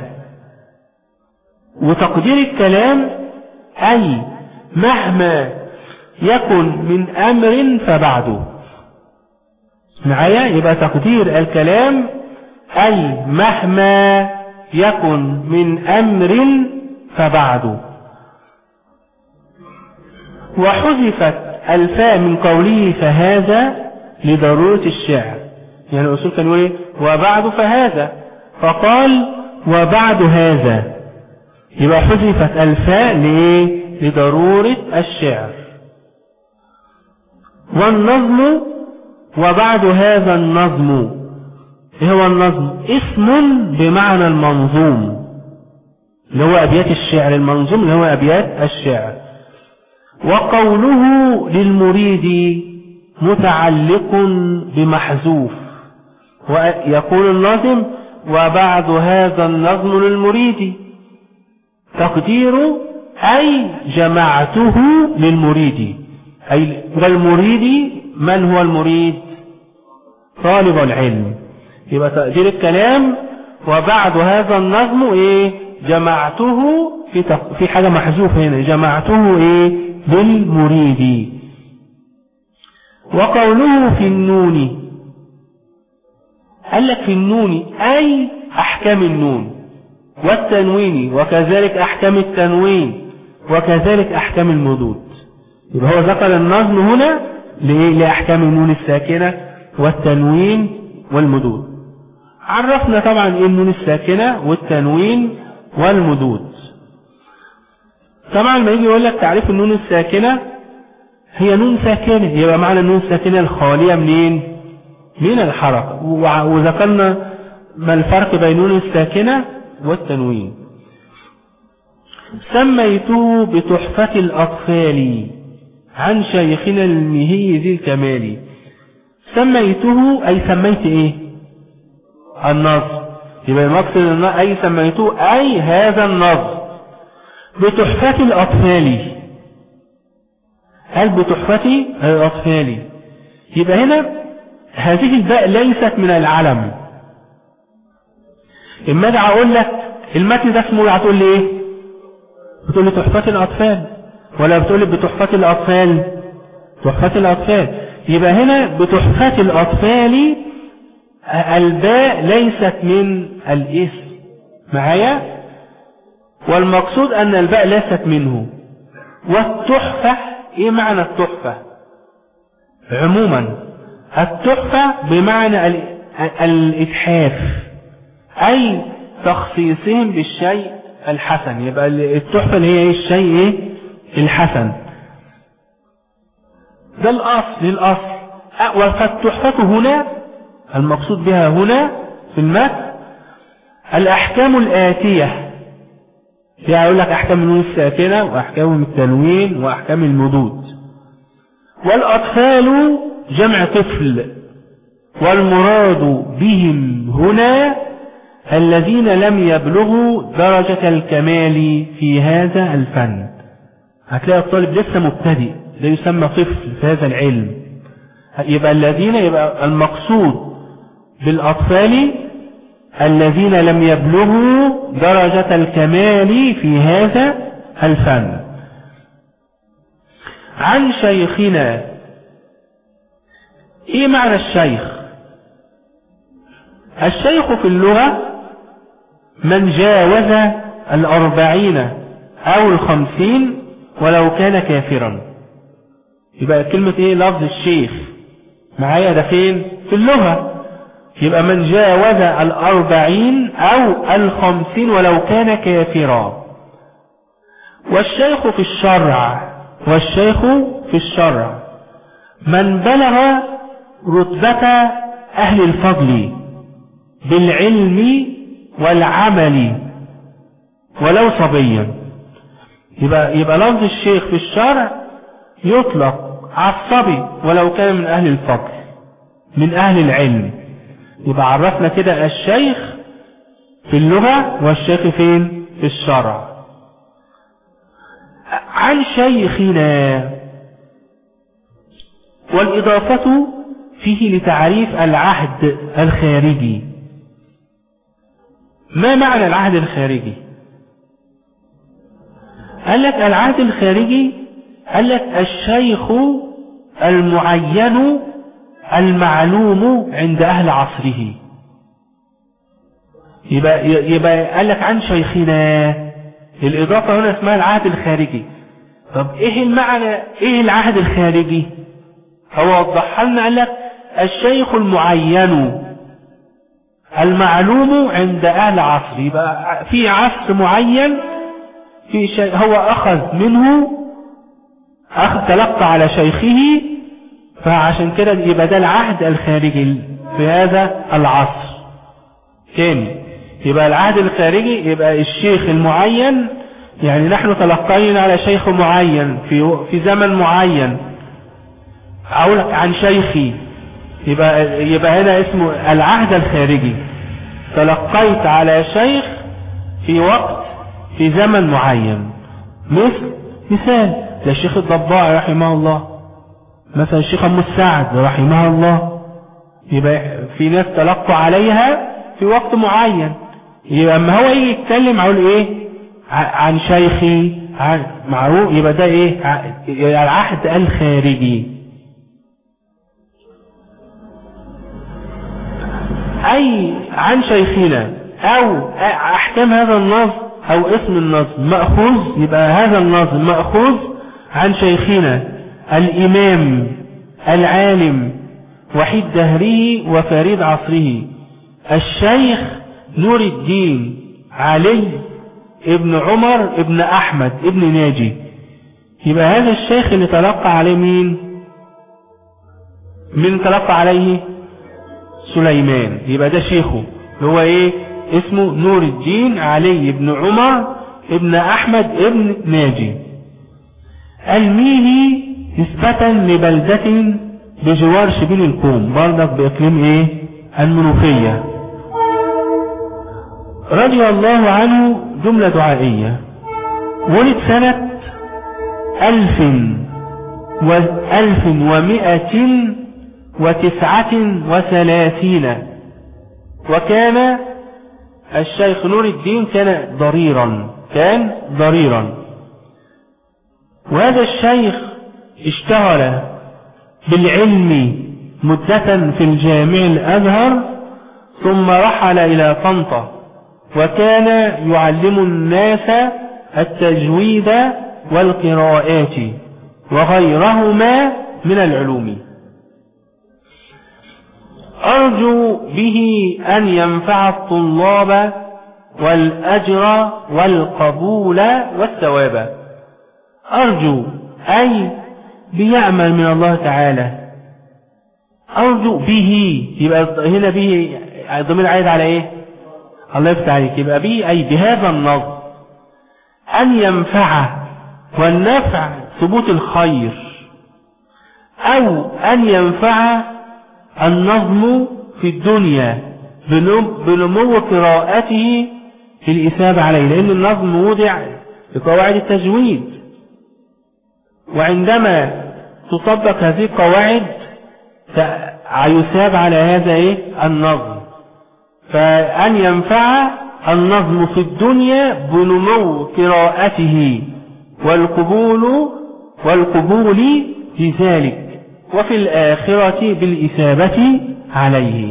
وتقدير الكلام أي مهما يكن من أمر فبعده معايا يبقى تقدير الكلام أي مهما يكن من أمر فبعده وحذفت الفاء من قوله فهذا لضرورة الشعر يعني الأصول كان يقول وبعد فهذا فقال وبعد هذا يبقى حذفت الفاء لإيه لضرورة الشعر والنظم وبعد هذا النظم ايه هو النظم اسم بمعنى المنظوم اللي هو ابيات الشعر المنظوم اللي هو ابيات الشعر وقوله للمريد متعلق بمحذوف ويقول الناظم وبعد هذا النظم للمريد تقدير أي جمعته للمريد أي والمريد من هو المريد طالب العلم يبقى تقدير الكلام وبعد هذا النظم ايه جمعته في تق... في حاجة محذوفة هنا جمعته ايه للمريد وقوله في النون قال لك في النون أي أحكام النون والتنوين وكذلك أحكام التنوين وكذلك أحكام المدود يبقى هو ذكر النظم هنا لأحكام النون الساكنة والتنوين والمدود عرفنا طبعا ايه النون الساكنة والتنوين والمدود طبعا لما يجي يقول لك تعريف النون الساكنة هي نون ساكنة يبقى معنى النون الساكنة الخالية منين من الحركة وذكرنا ما الفرق بين النون الساكنة والتنوين سميته بتحفة الأطفال عن شيخنا المهي ذي الكمال سميته أي سميت إيه النظر يبقى المقصد أي سميته أي هذا النظر بتحفة الأطفال هل بتحفة الأطفال يبقى هنا هذه الباء ليست من العلم اما ادعى اقول لك المتن ده اسمه هتقول لي ايه بتقول لي تحفة الأطفال ولا بتقول لي بتحفة الأطفال تحفة الأطفال يبقى هنا بتحفة الأطفال الباء ليست من الاسم معايا والمقصود أن الباء ليست منه والتحفة ايه معنى التحفة عموما التحفة بمعنى الإتحاف أي تخصيصهم بالشيء الحسن يبقى التحفة اللي هي ايه الشيء ايه الحسن ده الأصل الأصل فالتحفة هنا المقصود بها هنا في المتن الأحكام الآتية يعني يقول لك أحكام النون الساكنة وأحكام التنوين وأحكام المدود والأطفال جمع طفل والمراد بهم هنا الذين لم يبلغوا درجة الكمال في هذا الفن هتلاقي الطالب لسه مبتدئ ده يسمى طفل في هذا العلم يبقى الذين يبقى المقصود بالأطفال الذين لم يبلغوا درجة الكمال في هذا الفن عن شيخنا ايه معنى الشيخ الشيخ في اللغة من جاوز الأربعين أو الخمسين ولو كان كافرا يبقى كلمة ايه لفظ الشيخ معايا ده فين في اللغة يبقى من جاوز الأربعين أو الخمسين ولو كان كافرا والشيخ في الشرع والشيخ في الشرع من بلغ رتبة أهل الفضل بالعلم والعمل ولو صبيا يبقى, يبقى لفظ الشيخ في الشرع يطلق على الصبي ولو كان من أهل الفضل من أهل العلم يبقى عرفنا كده الشيخ في اللغة والشيخ فين في الشرع عن شيخنا والإضافة فيه لتعريف العهد الخارجي ما معنى العهد الخارجي قال لك العهد الخارجي قال لك الشيخ المعين المعلوم عند أهل عصره يبقى, يبقى قال لك عن شيخنا الإضافة هنا اسمها العهد الخارجي طب ايه المعنى ايه العهد الخارجي هو وضحها لنا قال لك الشيخ المعين المعلوم عند أهل عصر يبقى في عصر معين في شيء هو أخذ منه أخذ تلقى على شيخه فعشان كده يبقى ده العهد الخارجي في هذا العصر تاني يبقى العهد الخارجي يبقى الشيخ المعين يعني نحن تلقينا على شيخ معين في في زمن معين أقول عن شيخي يبقى يبقى هنا اسمه العهد الخارجي تلقيت على شيخ في وقت في زمن معين مثل مثال ده الشيخ الضباع رحمه الله مثلا الشيخ ام السعد رحمه الله يبقى في ناس تلقوا عليها في وقت معين يبقى اما هو يجي يتكلم اقول ايه عن شيخي عن معروف يبقى ده ايه العهد الخارجي أي عن شيخنا أو أحكام هذا النص أو اسم النص مأخوذ يبقى هذا النص مأخوذ عن شيخنا الإمام العالم وحيد دهره وفريد عصره الشيخ نور الدين علي ابن عمر ابن أحمد ابن ناجي يبقى هذا الشيخ اللي تلقى عليه مين من تلقى عليه سليمان يبقى ده شيخه اللي هو ايه اسمه نور الدين علي بن عمر ابن احمد ابن ناجي الميهي نسبة لبلدة بجوار شبين الكوم برضك باقليم ايه المنوفية رضي الله عنه جملة دعائية ولد سنة ألف وألف ومائة وتسعة وثلاثين وكان الشيخ نور الدين كان ضريرا كان ضريرا وهذا الشيخ اشتغل بالعلم مدة في الجامع الأزهر ثم رحل إلى طنطا وكان يعلم الناس التجويد والقراءات وغيرهما من العلوم أرجو به أن ينفع الطلاب والأجر والقبول والثواب أرجو أي بيعمل من الله تعالى أرجو به يبقى هنا به الضمير عايد على إيه الله يفتح عليك يبقى به أي بهذا النظر أن ينفع والنفع ثبوت الخير أو أن ينفع النظم في الدنيا بنمو قراءته في الإثابة عليه لأن النظم وضع بقواعد التجويد وعندما تطبق هذه القواعد يثاب على هذا إيه؟ النظم فأن ينفع النظم في الدنيا بنمو قراءته والقبول والقبول في ذلك وفي الآخرة بالإثابة عليه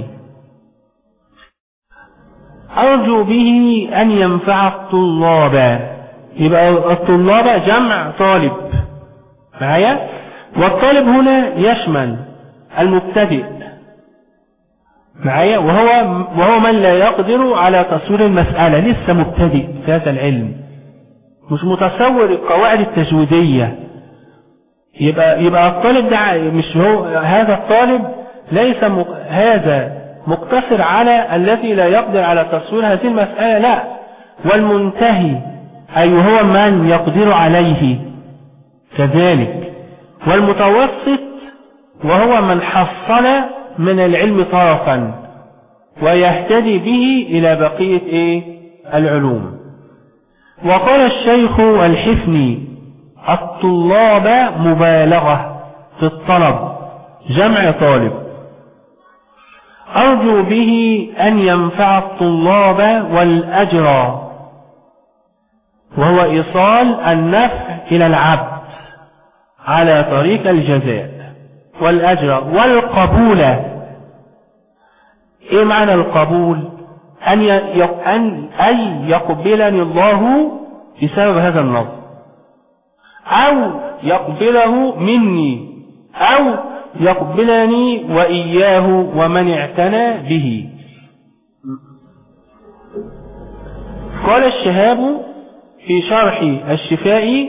أرجو به أن ينفع الطلاب يبقى الطلاب جمع طالب معايا والطالب هنا يشمل المبتدئ معايا وهو وهو من لا يقدر على تصوير المسألة لسه مبتدئ في هذا العلم مش متصور القواعد التجويدية يبقى يبقى الطالب ده مش هو هذا الطالب ليس مق... هذا مقتصر على الذي لا يقدر على تصوير هذه المسألة لا والمنتهي أي هو من يقدر عليه كذلك والمتوسط وهو من حصل من العلم طرفا ويهتدي به إلى بقية إيه العلوم وقال الشيخ الحفني الطلاب مبالغة في الطلب جمع طالب أرجو به أن ينفع الطلاب والأجر وهو إيصال النفع إلى العبد على طريق الجزاء والأجر والقبول إيه معنى القبول أن أن أي يقبلني الله بسبب هذا النظر أو يقبله مني أو يقبلني وإياه ومن اعتنى به قال الشهاب في شرح الشفاء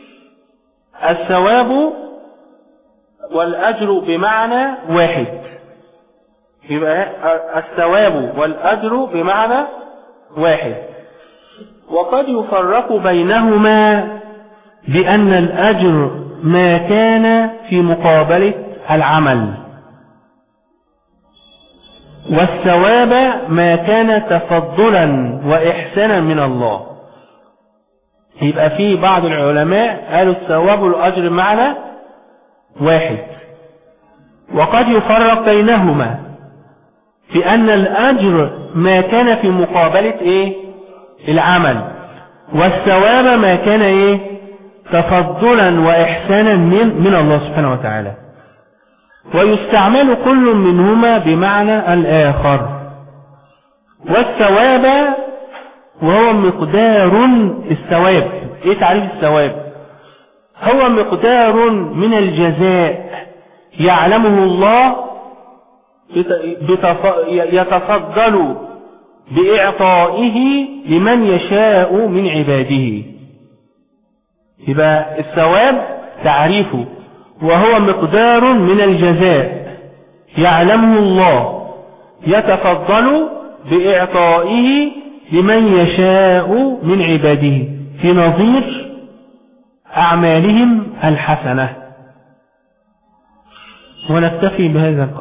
الثواب والأجر بمعنى واحد يبقى الثواب والأجر بمعنى واحد وقد يفرق بينهما بأن الأجر ما كان في مقابلة العمل والثواب ما كان تفضلا وإحسانا من الله يبقى في بعض العلماء قالوا الثواب والأجر معنى واحد وقد يفرق بينهما في أن الأجر ما كان في مقابلة إيه العمل والثواب ما كان إيه تفضلا وإحسانا من, من الله سبحانه وتعالى ويستعمل كل منهما بمعنى الآخر والثواب وهو مقدار الثواب ايه تعريف الثواب هو مقدار من الجزاء يعلمه الله يتفضل بإعطائه لمن يشاء من عباده يبقى الثواب تعريفه وهو مقدار من الجزاء يعلمه الله يتفضل بإعطائه لمن يشاء من عباده في نظير أعمالهم الحسنة ونكتفي بهذا القدر